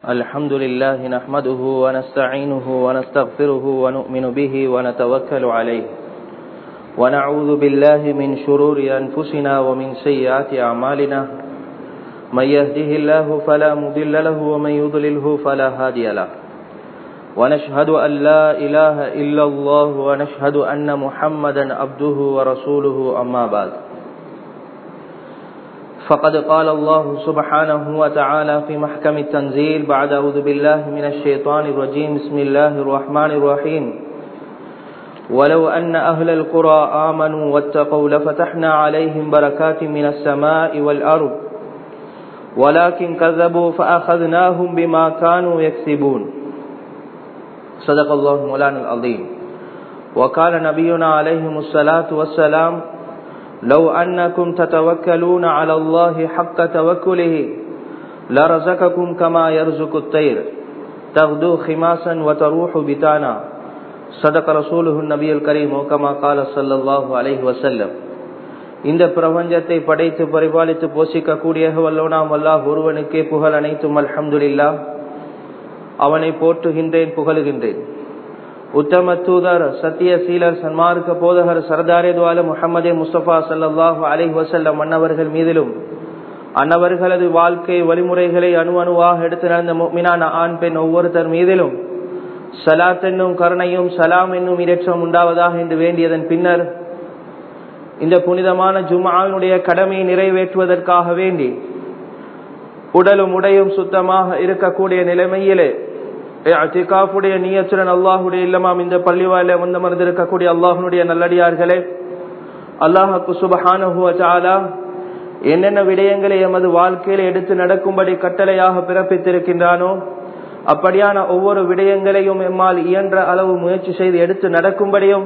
الحمد لله نحمده ونستعينه ونستغفره ونؤمن به ونتوكل عليه ونعوذ بالله من شرور أنفسنا ومن سيئات أعمالنا من يهده الله فلا مضل له ومن يضلله فلا هادي له ونشهد أن لا إله إلا الله ونشهد أن محمدا عبده ورسوله أما بعد فقد قال الله سبحانه وتعالى في محكم التنزيل بعد أعوذ بالله من الشيطان الرجيم بسم الله الرحمن الرحيم ولو أن أهل القرى آمنوا واتقوا لفتحنا عليهم بركات من السماء والأرض ولكن كذبوا فأخذناهم بما كانوا يكسبون صدق الله مولانا العظيم وقال نبينا عليهم الصلاة والسلام لو أنكم تتوكلون على الله حق توكله لرزقكم كما يرزق الطير تغدو خماسا وتروح بتانا صدق رسوله النبي الكريم وكما قال صلى الله عليه وسلم இந்த பிரபஞ்சத்தை படைத்து பரிபாலித்து போஷிக்கக்கூடிய வல்லோனாம் அல்லாஹ் ஒருவனுக்கே புகழ் அனைத்தும் அல்ஹம்துலில்லா அவனை போற்றுகின்றேன் புகழுகின்றேன் உத்தம தூதர் சத்திய சீலர் சன்மார்க்க போதகர் சர்தாரே துவால முகமதே முஸ்தபா சல்லாஹூ அலைஹி வசல்லம் அன்னவர்கள் மீதிலும் அன்னவர்களது வாழ்க்கை வழிமுறைகளை அணு அணுவாக எடுத்து நடந்த மீனான ஆண் பெண் ஒவ்வொருத்தர் மீதிலும் சலாத் என்னும் கருணையும் சலாம் என்னும் இரட்சம் உண்டாவதாக என்று வேண்டியதன் பின்னர் இந்த புனிதமான ஜுமாவினுடைய கடமையை நிறைவேற்றுவதற்காக வேண்டி உடலும் உடையும் சுத்தமாக இருக்கக்கூடிய நிலைமையிலே அத்திகாஃபுடைய நீயச்சுடன் அல்லாஹுடைய இல்லமாம் இந்த பள்ளிவாயில முந்தமர்ந்து இருக்கக்கூடிய அல்லாஹனுடைய நல்லடியார்களே அல்லாஹுக்கு சுபஹானுவா என்னென்ன விடயங்களை எமது வாழ்க்கையில எடுத்து நடக்கும்படி கட்டளையாக பிறப்பித்திருக்கின்றானோ அப்படியான ஒவ்வொரு விடயங்களையும் எம்மால் இயன்ற அளவு முயற்சி செய்து எடுத்து நடக்கும்படியும்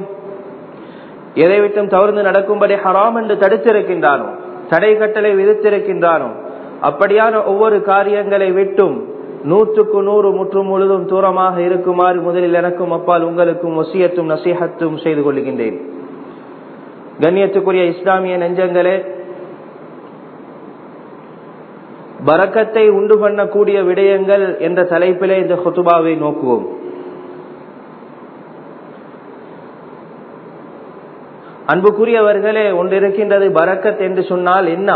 எதை விட்டும் தவறுந்து நடக்கும்படி ஹராம் என்று தடுத்திருக்கின்றானோ தடை கட்டளை விதித்திருக்கின்றானோ அப்படியான ஒவ்வொரு காரியங்களை விட்டும் நூற்றுக்கு நூறு முற்றும் முழுதும் தூரமாக இருக்குமாறு முதலில் எனக்கும் அப்பால் உங்களுக்கும் ஒசியத்தும் நசீகத்தும் செய்து கொள்கின்றேன் கண்ணியத்துக்குரிய இஸ்லாமிய நெஞ்சங்களே பறக்கத்தை உண்டு பண்ணக்கூடிய விடயங்கள் என்ற தலைப்பிலே இந்த ஹொத்துபாவை நோக்குவோம் அன்புக்குரியவர்களே ஒன்று இருக்கின்றது பறக்கத் என்று சொன்னால் என்ன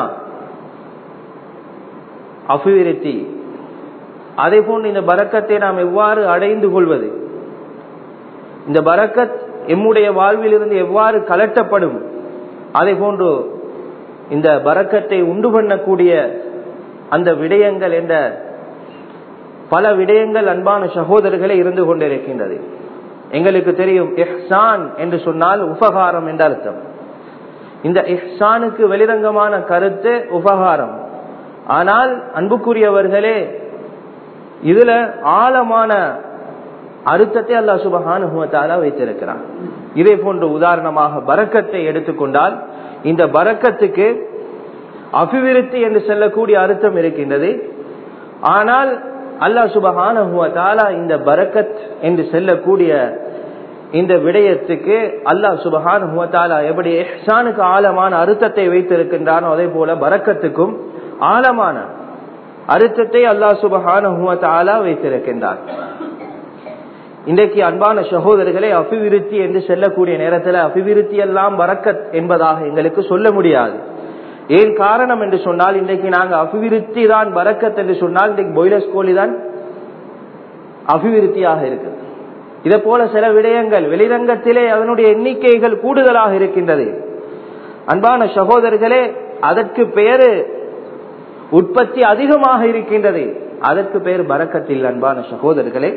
அபிவிருத்தி அதே போன்று இந்த பறக்கத்தை நாம் எவ்வாறு அடைந்து கொள்வது இந்த பறக்கத் எம்முடைய வாழ்வில் இருந்து எவ்வாறு கலட்டப்படும் அதே போன்று இந்த பறக்கத்தை உண்டு பண்ணக்கூடிய அந்த விடயங்கள் என்ற பல விடயங்கள் அன்பான சகோதரர்களே இருந்து கொண்டிருக்கின்றது எங்களுக்கு தெரியும் இஹ்சான் என்று சொன்னால் உபகாரம் என்ற அர்த்தம் இந்த இஹ்சானுக்கு வெளிரங்கமான கருத்து உபகாரம் ஆனால் அன்புக்குரியவர்களே இதுல ஆழமான அர்த்தத்தை அல்லா சுபகானுவத்தாலா வைத்திருக்கிறான் இதே போன்ற உதாரணமாக பறக்கத்தை எடுத்துக்கொண்டால் இந்த பறக்கத்துக்கு அபிவிருத்தி என்று சொல்லக்கூடிய அர்த்தம் இருக்கின்றது ஆனால் அல்லா சுபகானுவத்தாலா இந்த பரக்கத் என்று செல்லக்கூடிய இந்த விடயத்துக்கு அல்லாஹ் சுபகானுவத்தாலா எப்படி எஹ்சானுக்கு ஆழமான அர்த்தத்தை வைத்திருக்கின்றானோ அதே போல பறக்கத்துக்கும் ஆழமான அர்த்தத்தை அல்லாஹ் சுபஹான வைத்திருக்கின்றார் இன்றைக்கு அன்பான சகோதரர்களை அபிவிருத்தி என்று செல்லக்கூடிய நேரத்தில் அபிவிருத்தி எல்லாம் வரக்கத் என்பதாக எங்களுக்கு சொல்ல முடியாது ஏன் காரணம் என்று சொன்னால் இன்றைக்கு நாங்கள் அபிவிருத்தி தான் வரக்கத் என்று சொன்னால் இன்றைக்கு பாய்லர்ஸ் கோழி தான் அபிவிருத்தியாக இருக்குது இதை போல சில விடயங்கள் வெளிரங்கத்திலே அதனுடைய எண்ணிக்கைகள் கூடுதலாக இருக்கின்றது அன்பான சகோதரர்களே அதற்கு பெயரு உற்பத்தி அதிகமாக இருக்கின்றது அதற்கு பெயர் பறக்கத்தில் அன்பான சகோதரர்களே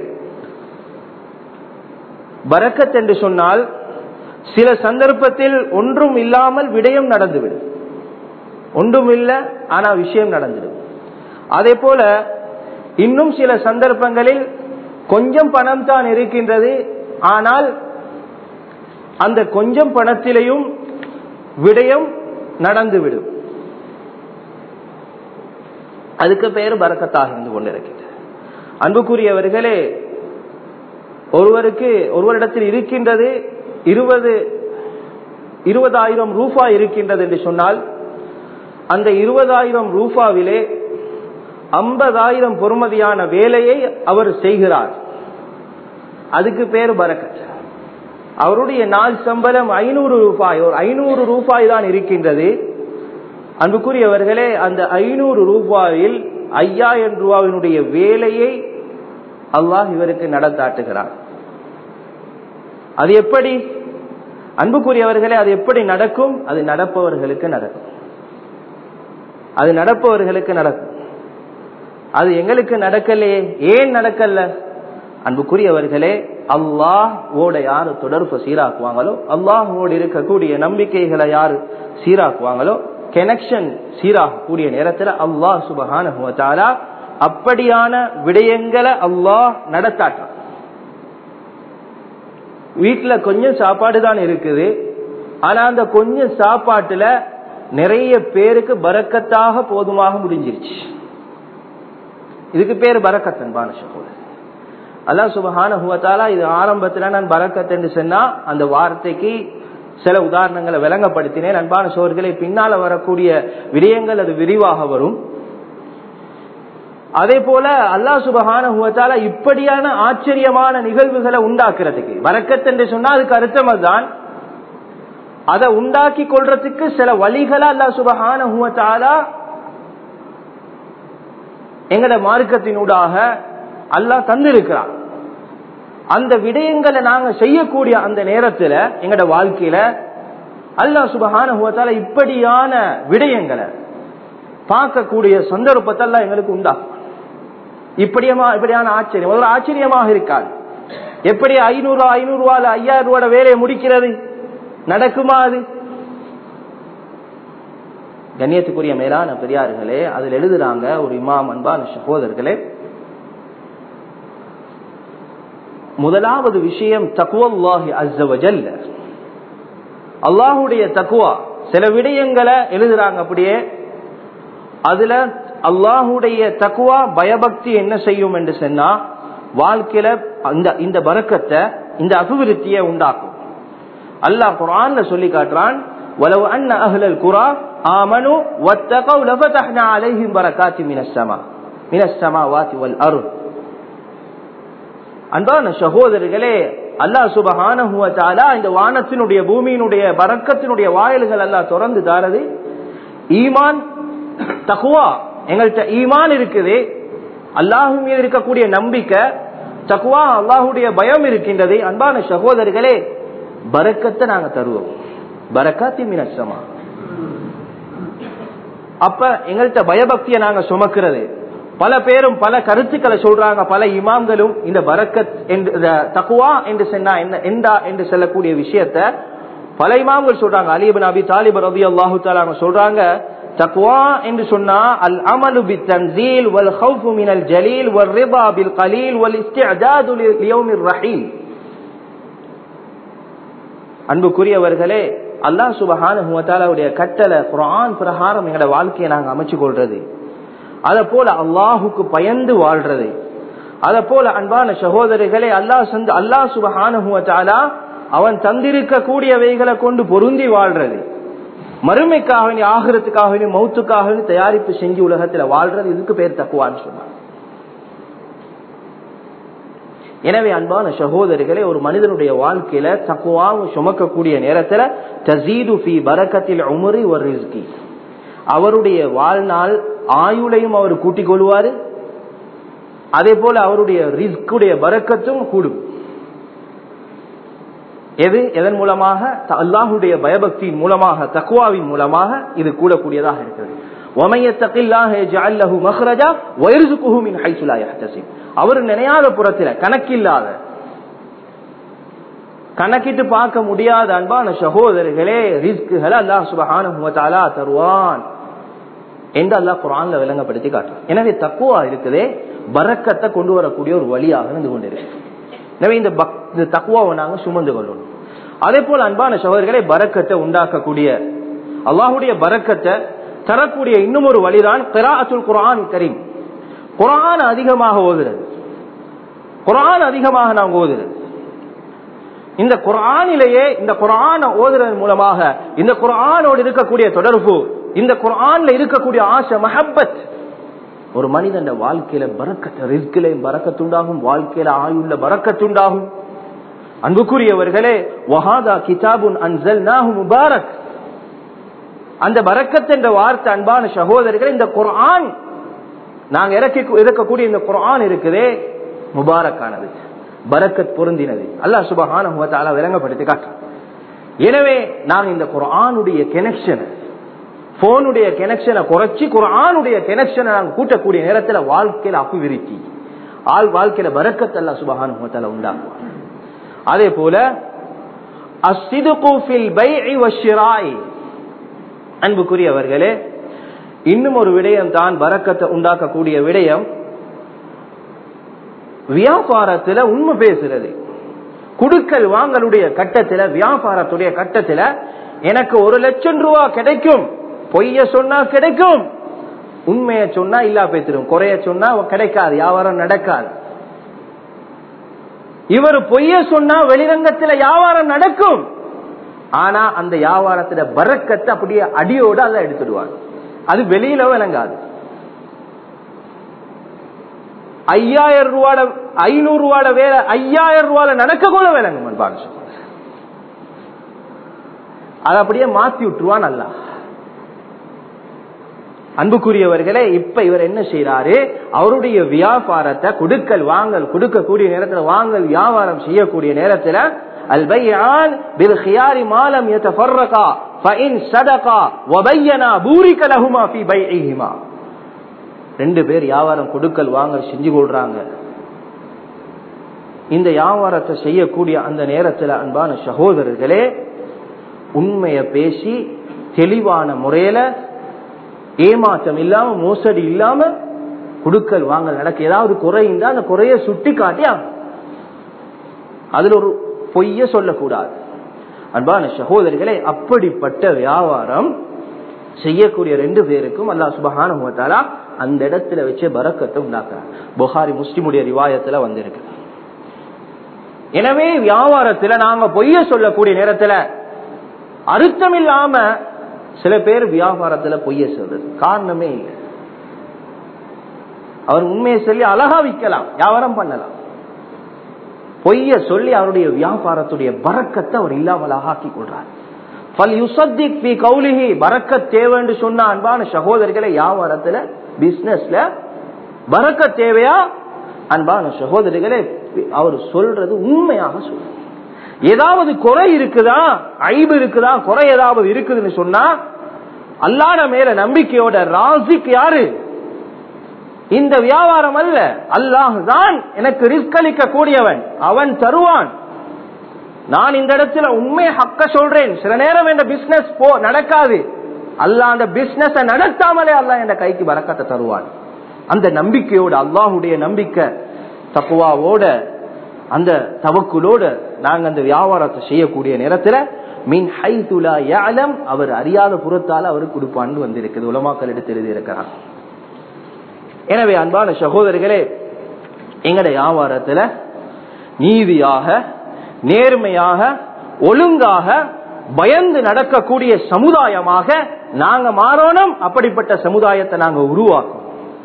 பறக்கத் என்று சொன்னால் சில சந்தர்ப்பத்தில் ஒன்றும் இல்லாமல் விடயம் நடந்துவிடும் ஒன்றும் இல்லை ஆனா விஷயம் நடந்துடும் அதே போல இன்னும் சில சந்தர்ப்பங்களில் கொஞ்சம் பணம் தான் இருக்கின்றது ஆனால் அந்த கொஞ்சம் பணத்திலையும் விடயம் நடந்துவிடும் அதுக்கு பெயர் பறக்கத்தாக இருந்து கொண்டிருக்கிறது அன்புக்குரியவர்களே ஒருவருக்கு ஒருவரிடத்தில் இருக்கின்றது இருபது இருபதாயிரம் ரூபா இருக்கின்றது என்று சொன்னால் அந்த இருபதாயிரம் ரூபாவிலே ஐம்பதாயிரம் பொறுமதியான வேலையை அவர் செய்கிறார் அதுக்கு பேரு பரக்கத் அவருடைய நாள் சம்பளம் ஐநூறு ரூபாய் ஒரு ஐநூறு ரூபாய் தான் இருக்கின்றது அன்புக்குரியவர்களே அந்த ஐநூறு ரூபாயில் ஐயாயிரம் ரூபாயினுடைய வேலையை அல்லாஹ் இவருக்கு நடத்தாட்டுகிறார் அது எப்படி அன்புக்குரியவர்களே அது எப்படி நடக்கும் அது நடப்பவர்களுக்கு நடக்கும் அது நடப்பவர்களுக்கு நடக்கும் அது எங்களுக்கு நடக்கலையே ஏன் நடக்கல அன்புக்குரியவர்களே அல்லாஹ் ஓட யாரு தொடர்பு சீராக்குவாங்களோ அல்லாஹோடு இருக்கக்கூடிய நம்பிக்கைகளை யாரு சீராக்குவாங்களோ கனெக்ஷன் சீராகக்கூடிய நேரத்தில் அல்லாஹ் சுபகான அப்படியான விடயங்களை அல்லாஹ் நடத்தாட்டான் வீட்டுல கொஞ்சம் சாப்பாடு தான் இருக்குது ஆனா அந்த கொஞ்சம் சாப்பாட்டுல நிறைய பேருக்கு பறக்கத்தாக போதுமாக முடிஞ்சிருச்சு இதுக்கு பேர் பரக்கத்தன் பானசகோதர் அல்லா சுபஹான ஹுவத்தாலா இது ஆரம்பத்துல நான் பரக்கத் என்று சொன்னா அந்த வார்த்தைக்கு சில உதாரணங்களை விளங்கப்படுத்தினேன் அன்பான சோர்களை பின்னால வரக்கூடிய விடயங்கள் அது விரிவாக வரும் அதே போல அல்லா சுபஹான ஹுவத்தாலா இப்படியான ஆச்சரியமான நிகழ்வுகளை உண்டாக்குறதுக்கு வரக்கத் என்று சொன்னா அதுக்கு அர்த்தம் அதுதான் அதை உண்டாக்கி கொள்றதுக்கு சில வழிகளை அல்லா சுபஹான ஹுவத்தாலா எங்கட மார்க்கத்தினூடாக அல்லாஹ் தந்திருக்கிறான் அந்த விடயங்களை நாங்க செய்யக்கூடிய அந்த நேரத்துல எங்கட வாழ்க்கையில அல்லாஹ் சுபஹான இப்படியான விடயங்களை பார்க்கக்கூடிய சந்தர்ப்பத்தை எல்லாம் எங்களுக்கு உண்டா இப்படியமா இப்படியான ஆச்சரியம் ஒரு ஆச்சரியமாக இருக்காது எப்படி ஐநூறு ரூபா ஐநூறு ரூபாய் ஐயாயிரம் ரூபாய் வேலையை முடிக்கிறது நடக்குமா அது கண்ணியத்துக்குரிய மேலான பெரியார்களே அதில் எழுதுறாங்க ஒரு இமாம் அன்பான சகோதரர்களே முதலாவது விஷயம் தக்குவல்லாஹி அஸ்ஸவஜல் அல்லாஹுடைய தக்குவா சில விடயங்களை எழுதுறாங்க அப்படியே அதுல அல்லாஹுடைய தக்குவா பயபக்தி என்ன செய்யும் என்று சொன்னா வாழ்க்கையில இந்த இந்த பறக்கத்தை இந்த அபிவிருத்தியை உண்டாக்கும் அல்லாஹ் குரான்ல சொல்லி காட்டுறான் ولو أن أهل القرى آمنوا واتقوا لفتحنا عليهم بركات من السماء من السماوات والأرض அன்பான சகோதரர்களே அல்லாஹ் சுபஹானஹுவத்தாலா இந்த வானத்தினுடைய பூமியினுடைய பறக்கத்தினுடைய வாயில்கள் எல்லாம் திறந்து தாரது ஈமான் தகுவா எங்கள்கிட்ட ஈமான் இருக்குது அல்லாஹு மீது இருக்கக்கூடிய நம்பிக்கை தக்குவா அல்லாஹுடைய பயம் இருக்கின்றது அன்பான சகோதரர்களே பறக்கத்தை நாங்க தருவோம் பரக்காத்தி மினசமா அப்ப எங்கள்கிட்ட பயபக்தியை நாங்க சுமக்கிறது பல பேரும் பல கருத்துக்களை சொல்றாங்க பல இமாம்களும் இந்த பரக்கத் என்று தக்குவா என்று சொன்னா என்ன எண்டா என்று சொல்லக்கூடிய விஷயத்த பல இமாம்கள் சொல்றாங்க அலிபன் அபி தாலிப் ரபி அல்லாஹு தாலா சொல்றாங்க தக்வா என்று சொன்னா அல் அமலு பி தன்சீல் வல் ஹவுஃபு மினல் ஜலீல் வல் ரிபா பில் கலீல் வல் இஸ்திஅஜாது லியௌமிர் ரஹீல் அன்புக்குரியவர்களே அல்லாஹ் சுபஹானஹு வ தஆலாவுடைய கட்டளை குர்ஆன் பிரகாரம் எங்களோட வாழ்க்கையை நாங்க அமைச்சு கொள்றது அத போல அல்லாஹுக்கு பயந்து வாழ்றது அத போல அன்பான சகோதரிகளே அல்லாஹ் சந்து அல்லாஹ் சுபஹானஹு வ தஆலா அவன் தந்திருக்க கூடியவைகளை கொண்டு பொருந்தி வாழ்றது மறுமைக்காக ஆகிறதுக்காக மௌத்துக்காக தயாரிப்பு செஞ்சு உலகத்துல வாழ்றது இதுக்கு பேர் தக்குவான்னு சொன்னார் எனவே அன்பான சகோதரிகளே ஒரு மனிதனுடைய வாழ்க்கையில தக்குவாவும் சுமக்கக்கூடிய நேரத்துல தசீது ஃபி பரக்கத்தில் உமரி ஒரு ரிஸ்கி அவருடைய வாழ்நாள் ஆயுளையும் அவர் கூட்டிக் கொள்வாரு அதே போல அவருடைய ரிஸ்குடைய பரக்கத்தும் கூடும் எது எதன் மூலமாக அல்லாஹுடைய பயபக்தியின் மூலமாக தக்குவாவின் மூலமாக இது கூடக்கூடியதாக இருக்கிறது அவர் நினையாத புறத்தில கணக்கில்லாத கணக்கிட்டு பார்க்க முடியாத அன்பான சகோதரர்களே ரிஸ்குகளை அல்லாஹ் சுபஹான தருவான் என்று அல்லாஹ் குரான்ல விளங்கப்படுத்தி காட்டுறான் எனவே தக்குவா இருக்குதே பறக்கத்தை கொண்டு வரக்கூடிய ஒரு வழியாக இருந்து கொண்டிருக்கு எனவே இந்த இந்த தக்குவாவை நாங்க சுமந்து கொள்ளணும் அதே போல அன்பான சகோதரர்களை பறக்கத்தை உண்டாக்கக்கூடிய அல்லாஹுடைய பறக்கத்தை தரக்கூடிய இன்னும் ஒரு வழிதான் கிராஅத்துல் குரான் கரீம் குரான் அதிகமாக ஓதுறது குரான் அதிகமாக நாம் ஓதுறது இந்த குரானிலேயே இந்த குரான ஓதுறது மூலமாக இந்த குரானோடு இருக்கக்கூடிய தொடர்பு இந்த குரான்ல இருக்கக்கூடிய ஆசை மஹப்பத் ஒரு மனிதன் வாழ்க்கையில பறக்கத்தை ரிஸ்கிலையும் பறக்கத்துண்டாகும் வாழ்க்கையில ஆயுள்ள பறக்கத்துண்டாகும் அன்புக்குரியவர்களே வஹாதா கிதாபுன் அன்சல் முபாரக் அந்த பரக்கத் என்ற வார்த்தை அன்பான சகோதரர்கள் இந்த குர்ஆன் நாங்க இறக்கி இருக்கக்கூடிய இந்த குர்ஆன் இருக்குதே முபாரக்கானது பரக்கத் பொருந்தினது அல்லாஹ் சுபஹான விளங்கப்படுத்தி காட்டுறான் எனவே நாங்க இந்த குர்ஆனுடைய கனெக்ஷனை போனுடைய கனெக்ஷனை குறைச்சி குர்ஆனுடைய கனெக்ஷனை நாங்க கூட்டக்கூடிய நேரத்துல வாழ்க்கையில அபிவிருத்தி ஆள் வாழ்க்கையில பரக்கத் அல்லா சுபஹான உண்டாக்குவான் அதே போல அன்புக்குரியவர்களே இன்னும் ஒரு விடயம் தான் பறக்கத்தை உண்டாக்கக்கூடிய விடயம் வியாபாரத்துல உண்மை பேசுறது குடுக்கல் வாங்கலுடைய கட்டத்துல வியாபாரத்துடைய கட்டத்துல எனக்கு ஒரு லட்சம் ரூபா கிடைக்கும் பொய்ய சொன்னா கிடைக்கும் உண்மைய சொன்னா இல்லா பேசிடும் குறைய சொன்னா கிடைக்காது வியாபாரம் நடக்காது இவர் பொய்ய சொன்னா வெளிரங்கத்துல வியாபாரம் நடக்கும் ஆனா அந்த வியாபாரத்துல பறக்கத்தை அப்படியே அடியோட அதை எடுத்துடுவாங்க அது வெளியில விளங்காது ஐயாயிரம் ரூபாட ஐநூறு ரூபாட வேலை ஐயாயிரம் ரூபால நடக்க கூட விளங்கும் அதை அப்படியே மாத்தி விட்டுருவான் நல்லா அன்புக்குரியவர்களே இப்ப இவர் என்ன செய்யறாரு அவருடைய வியாபாரத்தை கொடுக்கல் வாங்கல் கொடுக்கக்கூடிய நேரத்துல வாங்கல் வியாபாரம் செய்யக்கூடிய நேரத்துல البيعان بالخيار ما لم يتفرقا فإن صدقا وبينا بورك لهما في بيعهما ரெண்டு பேர் வியாபாரம் கொடுக்கல் வாங்க செஞ்சு கொள்றாங்க இந்த வியாபாரத்தை செய்யக்கூடிய அந்த நேரத்தில் அன்பான சகோதரர்களே உண்மைய பேசி தெளிவான முறையில ஏமாற்றம் இல்லாம மோசடி இல்லாம குடுக்கல் வாங்க நடக்க ஏதாவது குறை இருந்தா அந்த குறைய சுட்டி காட்டி அதுல ஒரு பொய்ய சொல்லக்கூடாது அன்பான சகோதரிகளே அப்படிப்பட்ட வியாபாரம் செய்யக்கூடிய ரெண்டு பேருக்கும் அல்லா சுபகான அந்த இடத்துல வச்சு பறக்கத்தை உண்டாக்குறாங்க புகாரி முஸ்லிமுடைய ரிவாயத்துல வந்திருக்கு எனவே வியாபாரத்துல நாங்க பொய்ய சொல்லக்கூடிய நேரத்துல அர்த்தம் இல்லாம சில பேர் வியாபாரத்துல பொய்ய சொல்றது காரணமே இல்லை அவர் உண்மையை சொல்லி அழகா விற்கலாம் வியாபாரம் பண்ணலாம் பொய்ய சொல்லி அவருடைய வியாபாரத்துடைய பறக்கத்தை அவர் இல்லாமலாக ஆக்கி கொள்றார் பறக்க தேவைன்னு சொன்ன அன்பான சகோதரர்களை வியாபாரத்துல பிசினஸ்ல பறக்க தேவையா அன்பான சகோதரிகளே அவர் சொல்றது உண்மையாக சொல்ற ஏதாவது குறை இருக்குதா ஐபு இருக்குதா குறை ஏதாவது இருக்குதுன்னு சொன்னா அல்லாட மேல நம்பிக்கையோட ராசிக் யாரு இந்த வியாபாரம் அல்ல அல்லாஹ் தான் எனக்கு ரிஸ்க் அளிக்க கூடியவன் அவன் தருவான் நான் இந்த இடத்துல உண்மை ஹக்க சொல்றேன் சில நேரம் இந்த பிசினஸ் போ நடக்காது அல்ல அந்த பிசினஸ் நடத்தாமலே அல்ல என் கைக்கு வரக்கத்தை தருவான் அந்த நம்பிக்கையோட அல்லாஹுடைய நம்பிக்கை தப்புவாவோட அந்த தவக்குலோட நாங்க அந்த வியாபாரத்தை செய்யக்கூடிய நேரத்துல மின் ஹைதுலா யாலம் அவர் அறியாத புறத்தால அவருக்கு கொடுப்பான்னு வந்திருக்குது உலமாக்கள் எடுத்து எழுதி இருக்கிறார் எனவே அன்பான சகோதரர்களே எங்கட வியாபாரத்துல நீதியாக நேர்மையாக ஒழுங்காக பயந்து நடக்கக்கூடிய சமுதாயமாக நாங்க மாறணும் அப்படிப்பட்ட சமுதாயத்தை நாங்க உருவாக்கும்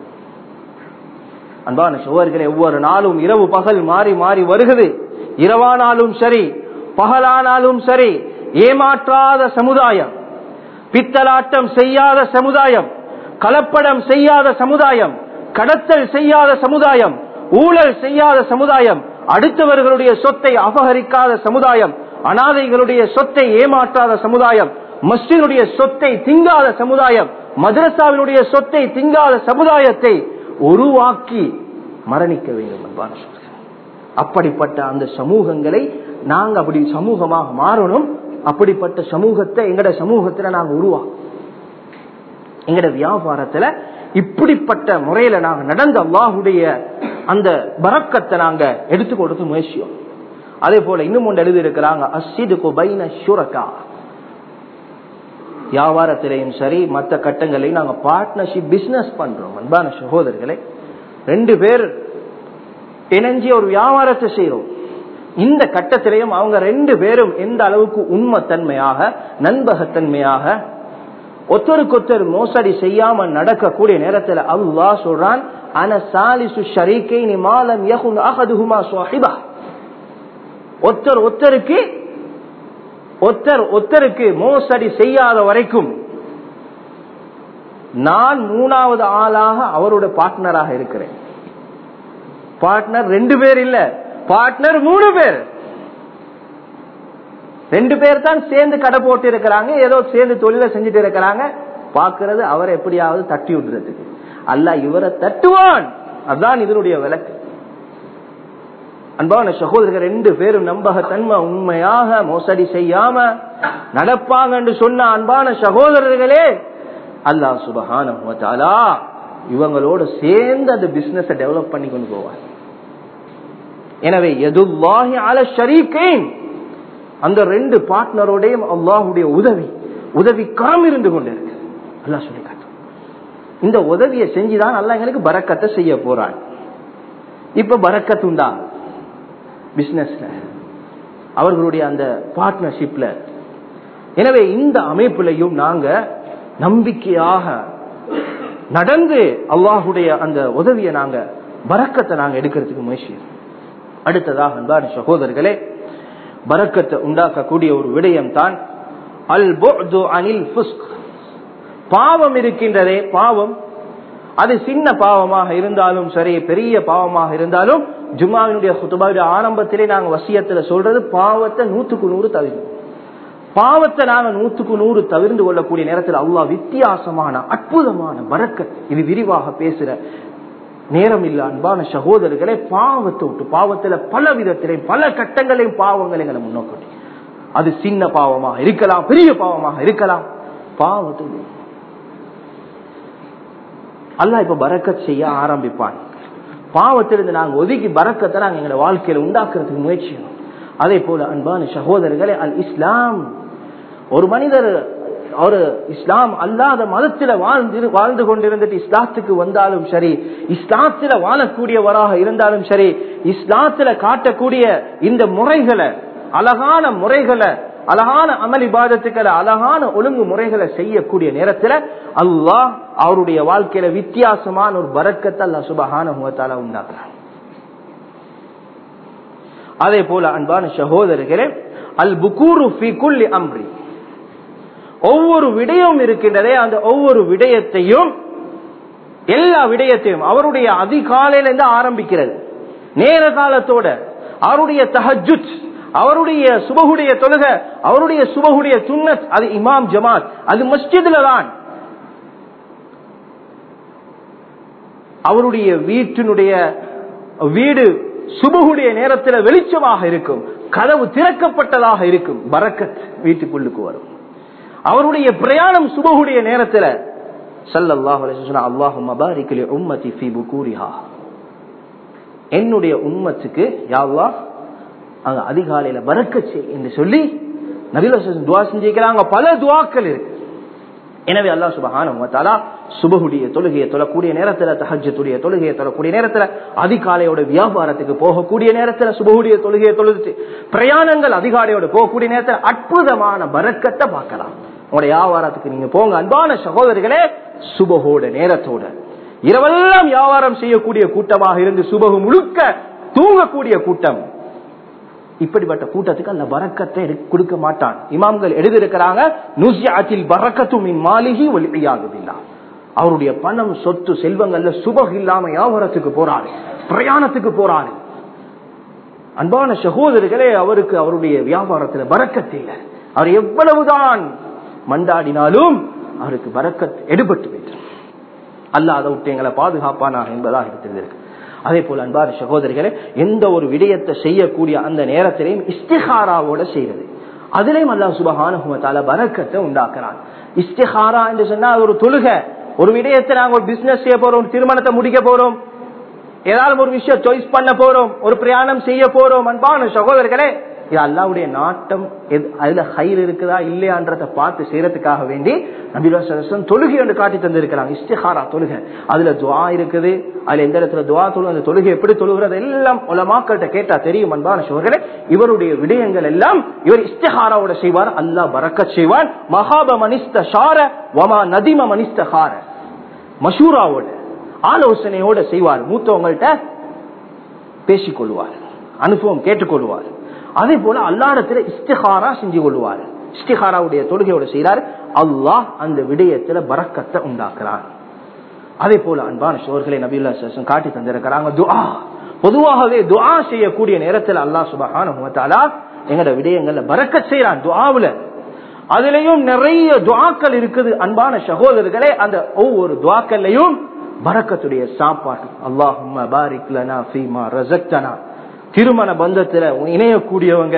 அன்பான சோழர்களே ஒவ்வொரு நாளும் இரவு பகல் மாறி மாறி வருகிறது இரவானாலும் சரி பகலானாலும் சரி ஏமாற்றாத சமுதாயம் பித்தலாட்டம் செய்யாத சமுதாயம் கலப்படம் செய்யாத சமுதாயம் கடத்தல் செய்யாத சமுதாயம் ஊழல் செய்யாத சமுதாயம் அடுத்தவர்களுடைய சொத்தை அபகரிக்காத சமுதாயம் அனாதைகளுடைய சொத்தை ஏமாற்றாத சமுதாயம் மஸ்ஜினுடைய சொத்தை திங்காத சமுதாயம் மதரசாவினுடைய சொத்தை திங்காத சமுதாயத்தை உருவாக்கி மரணிக்க வேண்டும் அன்பான அப்படிப்பட்ட அந்த சமூகங்களை நாங்க அப்படி சமூகமாக மாறணும் அப்படிப்பட்ட சமூகத்தை எங்கட சமூகத்துல நாங்க உருவாக்கும் எங்கட வியாபாரத்துல இப்படிப்பட்ட முறையில நாங்க நடந்த அல்லாஹுடைய அந்த பறக்கத்தை நாங்க எடுத்து கொடுத்து முயற்சியோம் அதே போல இன்னும் ஒன்று எழுதி இருக்கிறாங்க அசிது குபைன சுரக்கா வியாபாரத்திலையும் சரி மற்ற கட்டங்களையும் நாங்க பார்ட்னர்ஷிப் பிசினஸ் பண்றோம் அன்பான சகோதரர்களை ரெண்டு பேர் இணைஞ்சி ஒரு வியாபாரத்தை செய்யறோம் இந்த கட்டத்திலையும் அவங்க ரெண்டு பேரும் எந்த அளவுக்கு உண்மைத்தன்மையாக நண்பகத்தன்மையாக ஒத்தருக்கு ஒத்தர் மோசடி செய்யாம நடக்கக்கூடிய நேரத்துல அல்லாஹ் சொல்றான் அன சாலிசு ஷரீக்கை நீ மாலம் யகுன் அகதுஹுமா சுவாஹிபா ஒத்தர் ஒத்தருக்கு ஒத்தர் ஒத்தருக்கு மோசடி செய்யாத வரைக்கும் நான் மூணாவது ஆளாக அவரோட பார்ட்னராக இருக்கிறேன் பார்ட்னர் ரெண்டு பேர் இல்ல பார்ட்னர் மூணு பேர் ரெண்டு பேர் தான் சேர்ந்து கடை போட்டு இருக்கிறாங்க ஏதோ சேர்ந்து தொழில செஞ்சுட்டு இருக்கிறாங்க பாக்குறது அவரை எப்படியாவது தட்டி விடுறதுக்கு அல்ல இவரை தட்டுவான் அதுதான் இதனுடைய விளக்கு அன்பான சகோதரர்கள் ரெண்டு பேரும் நம்பகத்தன்மை உண்மையாக மோசடி செய்யாம நடப்பாங்க சொன்ன அன்பான சகோதரர்களே அல்லாஹ் சுபஹான இவங்களோட சேர்ந்து அந்த பிசினஸ் டெவலப் பண்ணி கொண்டு போவார் எனவே எதுவாகி அல ஷரீக்கேன் அந்த ரெண்டு பார்ட்னரோடையும் அல்லாஹுடைய உதவி உதவி காம் இருந்து கொண்டு இருக்கு அல்லா சொல்லி காட்டும் இந்த உதவியை செஞ்சுதான் அல்ல எங்களுக்கு பறக்கத்தை செய்ய போறான் இப்ப பறக்கத்து உண்டா பிசினஸ்ல அவர்களுடைய அந்த பார்ட்னர்ஷிப்ல எனவே இந்த அமைப்பிலையும் நாங்க நம்பிக்கையாக நடந்து அல்லாஹுடைய அந்த உதவியை நாங்க பறக்கத்தை நாங்க எடுக்கிறதுக்கு முயற்சி அடுத்ததாக அன்பான சகோதரர்களே பறக்கத்தை உண்டாக்கக்கூடிய ஒரு விடயம் தான் அல் அனில் பாவம் இருக்கின்றதே பாவம் அது சின்ன பாவமாக இருந்தாலும் சரி பெரிய பாவமாக இருந்தாலும் ஜும்மாவினுடைய குத்துபாவுடைய ஆரம்பத்திலே நாங்க வசியத்துல சொல்றது பாவத்தை நூத்துக்கு நூறு தவிர பாவத்தை நாங்க நூத்துக்கு நூறு தவிர்ந்து கொள்ளக்கூடிய நேரத்தில் அவ்வளவு வித்தியாசமான அற்புதமான பறக்க இது விரிவாக பேசுற நேரம் இல்ல அன்பான சகோதரர்களே பாவத்தை விட்டு பாவத்துல பல விதத்திலையும் பல கட்டங்களையும் பாவங்களை எங்களை முன்னோக்கி அது சின்ன பாவமாக இருக்கலாம் பெரிய பாவமாக இருக்கலாம் பாவத்தை அல்ல இப்ப பறக்கத் செய்ய ஆரம்பிப்பான் பாவத்திலிருந்து நாங்க ஒதுக்கி பறக்கத்தை நாங்க எங்களோட வாழ்க்கையில உண்டாக்குறதுக்கு முயற்சி அதே போல அன்பான சகோதரர்களே அல் இஸ்லாம் ஒரு மனிதர் ஒரு இஸ்லாம் அல்லாத மதத்துல வாழ்ந்து வாழ்ந்து கொண்டிருந்துட்டு இஸ்லாத்துக்கு வந்தாலும் சரி இஸ்லாத்துல வாழக்கூடியவராக இருந்தாலும் சரி இஸ்லாத்துல காட்டக்கூடிய இந்த முறைகளை அழகான முறைகளை அழகான அமல் இபாதத்துக்களை அழகான ஒழுங்கு முறைகளை செய்யக்கூடிய நேரத்துல அல்லாஹ் அவருடைய வாழ்க்கையில வித்தியாசமான ஒரு பறக்கத்தை அல்லா சுபகான முகத்தால உண்டாக்குறான் அதே போல அன்பான சகோதரர்களே அல் புகூரு குல்லி அம்ரி ஒவ்வொரு விடயம் இருக்கின்றதே அந்த ஒவ்வொரு விடயத்தையும் எல்லா விடயத்தையும் அவருடைய அதிகாலையில இருந்து ஆரம்பிக்கிறது நேர காலத்தோட அவருடைய தஹஜுத் அவருடைய சுபகுடைய தொழுக அவருடைய சுபகுடைய சுன்னத் அது இமாம் ஜமாத் அது மஸ்ஜிதுல தான் அவருடைய வீட்டினுடைய வீடு சுபகுடைய நேரத்தில் வெளிச்சமாக இருக்கும் கதவு திறக்கப்பட்டதாக இருக்கும் பரக்கத் வீட்டுக்குள்ளுக்கு வரும் அவருடைய பிரயாணம் சுபகுடைய நேரத்தில் சல்லல்லாஹு அல்லாஹும் மபாரிக்கலி உம்மதி ஃபி புகூரிஹா என்னுடைய உம்மத்துக்கு யாவ்லா அங்க அதிகாலையில பறக்கச்சு என்று சொல்லி நபில துவா செஞ்சிருக்கிறாங்க பல துவாக்கள் இருக்கு எனவே அல்லா சுபகான சுபகுடைய தொழுகையை தொழக்கூடிய நேரத்துல தஹஜத்துடைய தொழுகையை தொழக்கூடிய நேரத்துல அதிகாலையோட வியாபாரத்துக்கு போகக்கூடிய நேரத்துல சுபகுடைய தொழுகையை தொழுது பிரயாணங்கள் அதிகாலையோட போகக்கூடிய நேரத்துல அற்புதமான பறக்கத்தை பார்க்கலாம் உங்களுடைய வியாபாரத்துக்கு நீங்க போங்க அன்பான சகோதரிகளே சுபகோட நேரத்தோட இரவெல்லாம் வியாபாரம் செய்யக்கூடிய கூட்டமாக இருந்து சுபகு முழுக்க தூங்கக்கூடிய கூட்டம் இப்படிப்பட்ட கூட்டத்துக்கு அந்த பறக்கத்தை கொடுக்க மாட்டான் இமாம்கள் எழுதியிருக்கிறாங்க நுசியாத்தில் பறக்கத்தும் மாளிகை ஒளியாகுதில்லா அவருடைய பணம் சொத்து செல்வங்கள்ல சுபகு இல்லாம வியாபாரத்துக்கு போறாரு பிரயாணத்துக்கு போறாரு அன்பான சகோதரர்களே அவருக்கு அவருடைய வியாபாரத்துல பறக்கத்து இல்லை அவர் எவ்வளவுதான் மண்டாடினாலும் அவருக்கு பறக்கத் எடுபட்டு போயிட்டு அல்ல அதை விட்டு எங்களை பாதுகாப்பானாக என்பதாக தெரிந்திருக்கு அதே போல அன்பான சகோதரிகளே எந்த ஒரு விடயத்தை செய்யக்கூடிய அந்த நேரத்திலையும் இஸ்திஹாராவோட செய்யறது அதுலயும் அல்லா சுபகான பறக்கத்தை உண்டாக்குறான் இஸ்திஹாரா என்று சொன்னா ஒரு தொழுக ஒரு விடயத்தை நாங்க ஒரு பிசினஸ் செய்ய போறோம் திருமணத்தை முடிக்க போறோம் ஏதாவது ஒரு விஷயம் சாய்ஸ் பண்ண போறோம் ஒரு பிரயாணம் செய்ய போறோம் அன்பான சகோதரர்களே இது அல்லாவுடைய நாட்டம் எது- அதுல ஹைர் இருக்குதா இல்லையான்றத பார்த்து செய்யறதுக்காக வேண்டி நபிவாசம் தொழுகை என்று காட்டி தந்திருக்கிறாங்க இஸ்திஹாரா தொழுகை அதுல துவா இருக்குது அதுல எந்த இடத்துல துவா தொழு அந்த தொழுகை எப்படி தொழுகிறது எல்லாம் உலமாக்கள்கிட்ட கேட்டா தெரியும் அன்பான சோழர்களே இவருடைய விடயங்கள் எல்லாம் இவர் இஸ்திஹாராவோட செய்வார் அல்லாஹ் பறக்கச் செய்வான் மகாப மனிஸ்த ஷார வமா நதிம மனிஸ்த ஹார மஷூராவோட ஆலோசனையோட செய்வார் மூத்தவங்கள்ட்ட பேசிக் கொள்வார் அனுபவம் கேட்டுக்கொள்வார் அதே போல அல்லாடத்துல இஸ்திஹாரா செஞ்சு கொள்வார் இஸ்திஹாராவுடைய தொழுகையோட செய்கிறார் அல்லாஹ் அந்த விடயத்துல பறக்கத்தை உண்டாக்குறான் அதே போல அன்பான சோர்களை நபியுல்லா சேஷன் காட்டி தந்திருக்கிறாங்க துஆ பொதுவாகவே துஆ செய்யக்கூடிய நேரத்தில் அல்லாஹ் சுபஹான எங்கட விடயங்கள்ல பறக்க செய்யறான் துஆவுல அதுலயும் நிறைய துவாக்கள் இருக்குது அன்பான சகோதரர்களே அந்த ஒவ்வொரு துவாக்கள்லையும் பரக்கத்துடைய சாப்பாடு அல்லாஹும் பாரிக் லனா ஃபீமா ரஸக்தனா திருமண பந்தத்துல இணையக்கூடியவங்க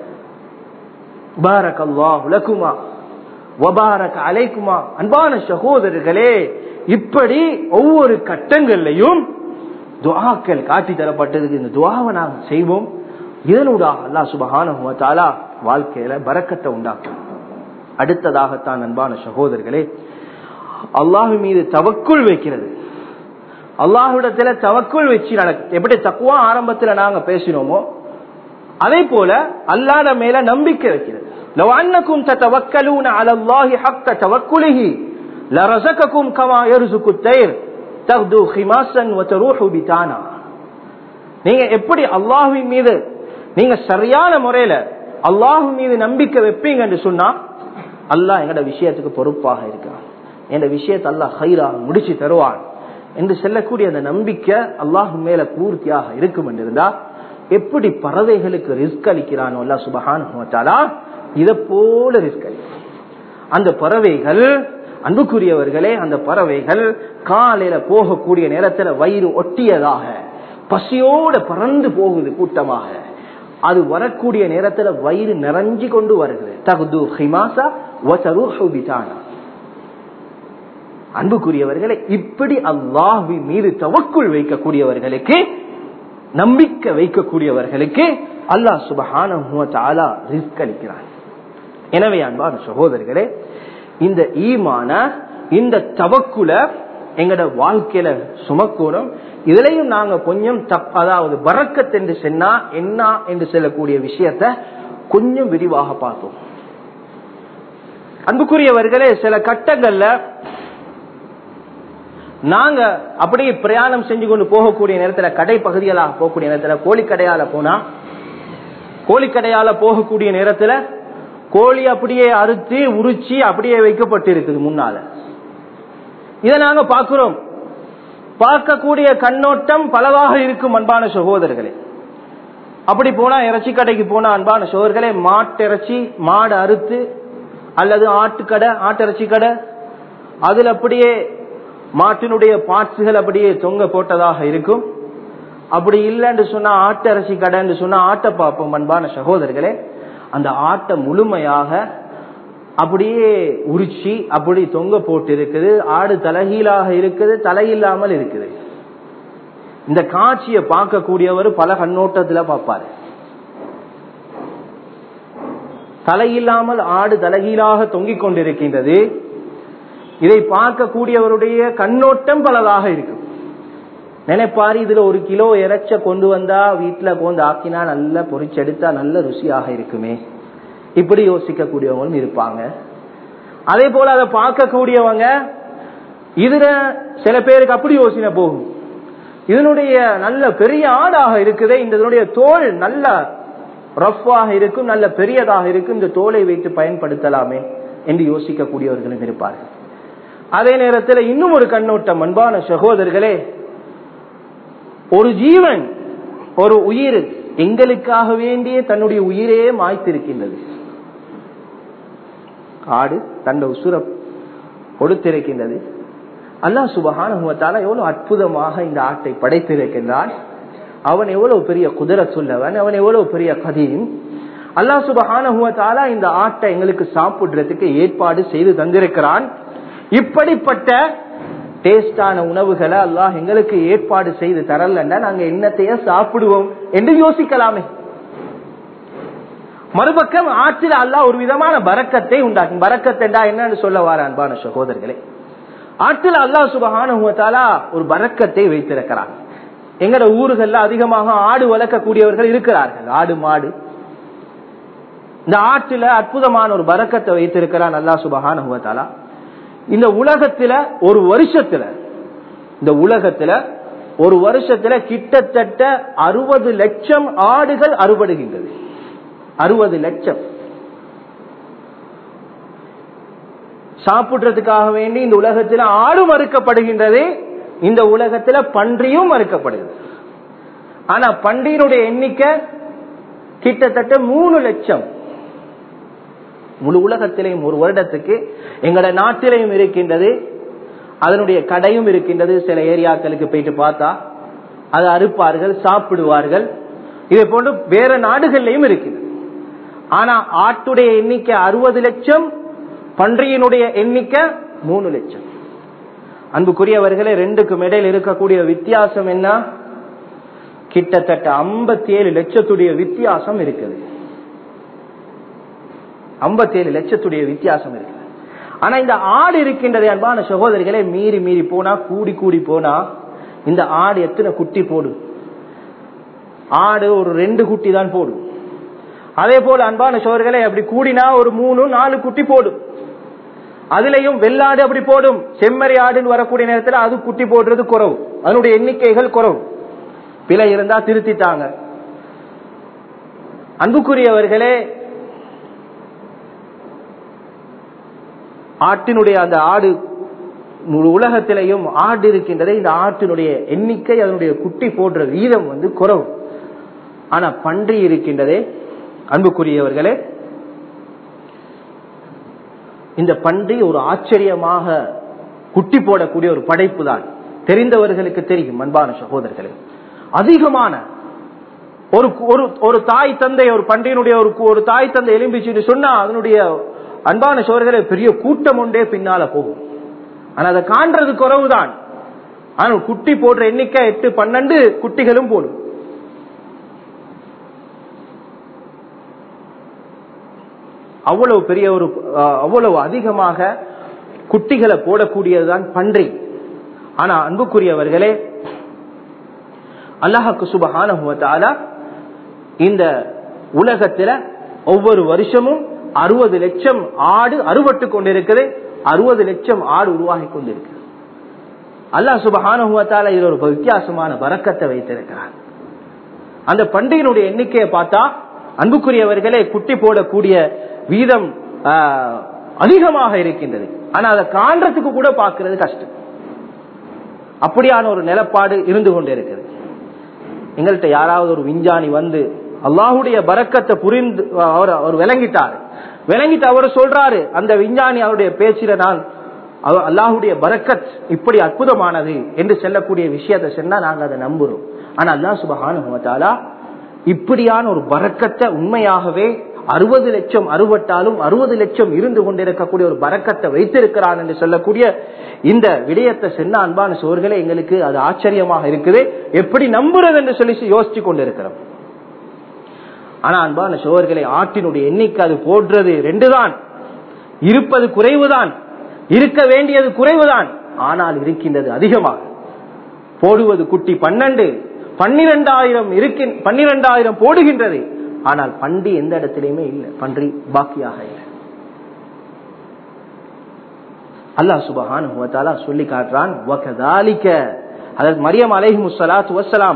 பாரக் அல்லாஹ் லகுமா வபாரக் அலைக்குமா அன்பான சகோதரர்களே இப்படி ஒவ்வொரு கட்டங்கள்லையும் துவாக்கள் காட்டி தரப்பட்டதுக்கு இந்த துவாவை நாங்கள் செய்வோம் இதனூடாக அல்லாஹ் சுபஹானஹு வ தஆலா வாழ்க்கையில பரக்கத்தை உண்டாக்கும் அடுத்ததாகத்தான் அன்பான சகோதரர்களே அல்லாஹ் மீது தவக்குள் வைக்கிறது அல்லாஹ்விடத்துல தவக்குள் வச்சு நடக்கு எப்படி தக்குவா ஆரம்பத்துல நாங்க பேசினோமோ அதே போல அல்லாத மேல நம்பிக்கை வைக்கிறது لو انكم تتوكلون على الله حق توكله لرزقكم كما يرزق الطير تغدو خماسا وتروح بتانا நீங்க எப்படி அல்லாஹ்வின் மீது நீங்க சரியான முறையில அல்லாஹ் மீது நம்பிக்கை வைப்பீங்கன்னு சொன்னா அல்லாஹ் எங்கட விஷயத்துக்கு பொறுப்பாக இருக்கான் எந்த விஷயத்தை அல்லாஹ் ஹைரா முடிச்சு தருவான் என்று சொல்லக்கூடிய அந்த நம்பிக்கை அல்லாஹ் மேல பூர்த்தியாக இருக்கும் என்று இருந்தா எப்படி பறவைகளுக்கு ரிஸ்க் அளிக்கிறானோ அல்லா சுபஹானா இத போல ரிஸ்க் அளிக்கும் அந்த பறவைகள் அன்புக்குரியவர்களே அந்த பறவைகள் காலையில போகக்கூடிய நேரத்துல வயிறு ஒட்டியதாக பசியோட பறந்து போகுது கூட்டமாக அது வரக்கூடிய நேரத்துல வயிறு நிறைஞ்சு கொண்டு வருகிறது தகுது ஹிமாசா பிதானா அன்புக்குரியவர்களை இப்படி அல்லாஹி மீது தவக்குள் வைக்கக்கூடியவர்களுக்கு நம்பிக்கை வைக்கக்கூடியவர்களுக்கு அல்லாஹ் சுபஹான ரிஸ்க் அளிக்கிறான் எனவே அன்பான சகோதரர்களே இந்த ஈமான இந்த தவக்குல எங்கட வாழ்க்கையில சுமக்கூடும் இதுலயும் நாங்க கொஞ்சம் தப் அதாவது பறக்கத் என்று சொன்னா என்ன என்று சொல்லக்கூடிய விஷயத்த கொஞ்சம் விரிவாக பார்த்தோம் அன்புக்குரியவர்களே சில கட்டங்கள்ல நாங்க அப்படியே பிரயாணம் செஞ்சு கொண்டு போகக்கூடிய நேரத்துல கடை பகுதிகளாக போகக்கூடிய நேரத்துல கோழிக்கடையால போனா கோழிக்கடையால போகக்கூடிய நேரத்துல கோழி அப்படியே அறுத்து உரிச்சி அப்படியே வைக்கப்பட்டு இருக்குது முன்னால இதை நாங்க பார்க்கிறோம் பார்க்கக்கூடிய கண்ணோட்டம் பலவாக இருக்கும் அன்பான சகோதரர்களே அப்படி போனா இறைச்சி கடைக்கு போனா அன்பான சகோதரர்களே மாட்டு இறைச்சி மாடு அறுத்து அல்லது ஆட்டுக்கடை ஆட்டிறைச்சி கடை அதுல அப்படியே மாட்டினுடைய பாட்சுகள் அப்படியே தொங்க போட்டதாக இருக்கும் அப்படி இல்லைன்னு சொன்னா ஆட்டரசி கடைன்னு சொன்னா ஆட்டை பார்ப்போம் அன்பான சகோதரர்களே அந்த ஆட்டை முழுமையாக அப்படியே உரிச்சி அப்படி தொங்க போட்டு இருக்குது ஆடு தலைகீழாக இருக்குது தலையில்லாமல் இருக்குது இந்த காட்சியை பார்க்கக்கூடியவர் பல கண்ணோட்டத்துல பார்ப்பாரு தலையில்லாமல் ஆடு தலைகீழாக தொங்கிக் கொண்டிருக்கின்றது இதை பார்க்கக்கூடியவருடைய கண்ணோட்டம் பலதாக இருக்கும் நினைப்பாரு இதுல ஒரு கிலோ இறைச்ச கொண்டு வந்தா வீட்டுல கொண்டு ஆக்கினா நல்லா பொறிச்செடுத்தா நல்ல ருசியாக இருக்குமே இப்படி யோசிக்கக்கூடியவங்களும் இருப்பாங்க அதே போல அதை பார்க்கக்கூடியவங்க இதுல சில பேருக்கு அப்படி யோசனை போகும் இதனுடைய நல்ல பெரிய ஆடாக இருக்குதே இதனுடைய தோல் நல்ல ரஃப்பாக இருக்கும் நல்ல பெரியதாக இருக்கும் இந்த தோலை வைத்து பயன்படுத்தலாமே என்று யோசிக்கக்கூடியவர்களும் இருப்பார்கள் அதே நேரத்தில் இன்னும் ஒரு கண்ணோட்டம் அன்பான சகோதரர்களே ஒரு ஜீவன் ஒரு உயிர் எங்களுக்காக வேண்டிய தன்னுடைய உயிரே மாய்த்திருக்கின்றது ஆடு தன்னை உசுர கொடுத்திருக்கின்றது அல்லா சுபகான எவ்வளவு அற்புதமாக இந்த ஆட்டை படைத்திருக்கின்றான் அவன் எவ்வளவு பெரிய குதிரை சொல்லவன் அவன் எவ்வளவு பெரிய கதீம் அல்லா சுபகான இந்த ஆட்டை எங்களுக்கு சாப்பிடுறதுக்கு ஏற்பாடு செய்து தந்திருக்கிறான் இப்படிப்பட்ட டேஸ்டான உணவுகளை அல்லாஹ் எங்களுக்கு ஏற்பாடு செய்து தரலன்னா நாங்க என்னத்தைய சாப்பிடுவோம் என்று யோசிக்கலாமே மறுபக்கம் ஆற்றில் அல்லாஹ் ஒரு விதமான பறக்கத்தை உண்டாக்கும் பறக்கத் என்றா என்னன்னு சொல்ல வார அன்பான சகோதரர்களே ஆற்றில் அல்லாஹ் சுபஹானுவத்தாலா ஒரு பறக்கத்தை வைத்திருக்கிறார் எங்கட ஊர்கள்ல அதிகமாக ஆடு வளர்க்கக்கூடியவர்கள் இருக்கிறார்கள் ஆடு மாடு இந்த ஆற்றில அற்புதமான ஒரு பறக்கத்தை வைத்திருக்கிறான் அல்லா சுபஹானுவத்தாலா இந்த உலகத்துல ஒரு வருஷத்துல இந்த உலகத்துல ஒரு வருஷத்துல கிட்டத்தட்ட அறுபது லட்சம் ஆடுகள் அறுபடுகின்றது அறுபது லட்சம் சாப்பிடுறதுக்காக வேண்டி இந்த உலகத்துல ஆடு மறுக்கப்படுகின்றது இந்த உலகத்துல பன்றியும் மறுக்கப்படுது ஆனா பன்றியினுடைய எண்ணிக்கை கிட்டத்தட்ட மூணு லட்சம் முழு உலகத்திலையும் ஒரு வருடத்துக்கு எங்கட நாட்டிலையும் இருக்கின்றது அதனுடைய கடையும் இருக்கின்றது சில ஏரியாக்களுக்கு போயிட்டு பார்த்தா அதை அறுப்பார்கள் சாப்பிடுவார்கள் இதே போன்று வேற நாடுகள்லையும் இருக்குது ஆனா ஆட்டுடைய எண்ணிக்கை அறுபது லட்சம் பன்றியினுடைய எண்ணிக்கை மூணு லட்சம் அன்புக்குரியவர்களே ரெண்டுக்கும் இடையில் இருக்கக்கூடிய வித்தியாசம் என்ன கிட்டத்தட்ட ஐம்பத்தி ஏழு லட்சத்துடைய வித்தியாசம் இருக்குது ஐம்பத்தி ஏழு லட்சத்துடைய வித்தியாசம் இருக்குது ஆனா இந்த ஆடு இருக்கின்றது அன்பான சகோதரிகளே மீறி மீறி போனா கூடி கூடி போனா இந்த ஆடு எத்தனை குட்டி போடும் ஆடு ஒரு ரெண்டு குட்டி தான் போடும் அதே போல அன்பான சோர்களே அப்படி கூடினா ஒரு மூணு நாலு குட்டி போடும் அதுலயும் வெள்ளாடு அப்படி போடும் செம்மறி ஆடுன்னு வரக்கூடிய நேரத்தில் அது குட்டி போடுறது குறவு அதனுடைய எண்ணிக்கைகள் குறவு பிழை இருந்தா திருத்திட்டாங்க அன்புக்குரியவர்களே ஆட்டினுடைய அந்த ஆடு முழு உலகத்திலையும் ஆடு இருக்கின்றதே இந்த ஆட்டினுடைய எண்ணிக்கை அதனுடைய குட்டி போடுற வீதம் வந்து குறவு ஆனா பன்றி இருக்கின்றதே அன்புக்குரியவர்களே இந்த பன்றி ஒரு ஆச்சரியமாக குட்டி போடக்கூடிய ஒரு படைப்பு தான் தெரிந்தவர்களுக்கு தெரியும் அன்பான சகோதரர்களே அதிகமான ஒரு ஒரு ஒரு தாய் தந்தை ஒரு பன்றியினுடைய ஒரு ஒரு தாய் தந்தை எலும்பிச்சுன்னு சொன்னா அதனுடைய அன்பான சோழர்களே பெரிய கூட்டம் ஒன்றே பின்னால போகும் ஆனா அதை காண்றது குறவுதான் ஆனால் குட்டி போடுற எண்ணிக்கை எட்டு பன்னெண்டு குட்டிகளும் போடும் அவ்வளவு பெரிய ஒரு அவ்வளவு அதிகமாக குட்டிகளை போடக்கூடியதுதான் பன்றி ஆனா அன்புக்குரியவர்களே அல்லாஹாக்கு சுபகான இந்த உலகத்துல ஒவ்வொரு வருஷமும் அறுபது லட்சம் ஆடு அறுபட்டு கொண்டிருக்கிறது அறுபது லட்சம் ஆடு உருவாகி கொண்டிருக்கு அல்லாஹ் சுபகானுவத்தால இது ஒரு வித்தியாசமான வரக்கத்தை வைத்திருக்கிறார் அந்த பண்டிகையினுடைய எண்ணிக்கையை பார்த்தா அன்புக்குரியவர்களே குட்டி போடக்கூடிய வீதம் அதிகமாக இருக்கின்றது ஆனா அதை காண்றதுக்கு கூட பார்க்கிறது கஷ்டம் அப்படியான ஒரு நிலப்பாடு இருந்து கொண்டிருக்கிறது எங்கள்கிட்ட யாராவது ஒரு விஞ்ஞானி வந்து அல்லாஹுடைய பறக்கத்தை புரிந்து அவர் அவர் விளங்கிட்டாரு விளங்கிட்டு அவர் சொல்றாரு அந்த விஞ்ஞானி அவருடைய பேச்சில நான் அல்லாஹுடைய பரக்கத் இப்படி அற்புதமானது என்று செல்லக்கூடிய விஷயத்தை சொன்னா நாங்க அதை நம்புறோம் ஆனா அல்லா சுபகானுவத்தாலா இப்படியான ஒரு பறக்கத்தை உண்மையாகவே அறுபது லட்சம் அறுபட்டாலும் அறுபது லட்சம் இருந்து கொண்டிருக்கக்கூடிய ஒரு பறக்கத்தை வைத்திருக்கிறான் என்று சொல்லக்கூடிய இந்த விடயத்தை சென்ன அன்பான சோர்களே எங்களுக்கு அது ஆச்சரியமாக இருக்குது எப்படி நம்புறது என்று சொல்லி யோசிச்சு கொண்டிருக்கிறோம் ஆனா அன்பான சோழர்களை ஆட்டினுடைய எண்ணிக்கை அது போடுறது ரெண்டுதான் இருப்பது குறைவுதான் இருக்க வேண்டியது குறைவுதான் ஆனால் இருக்கின்றது அதிகமாக போடுவது குட்டி பன்னெண்டு பன்னிரெண்டாயிரம் இருக்கின் பன்னிரெண்டாயிரம் போடுகின்றது ஆனால் பன்றி எந்த இடத்திலையுமே இல்லை பன்றி பாக்கியாக இல்லை அல்லாஹ் சுபஹான் சொல்லி காட்டுறான் அதாவது மரியம் அலைஹி முசலாத்து வசலாம்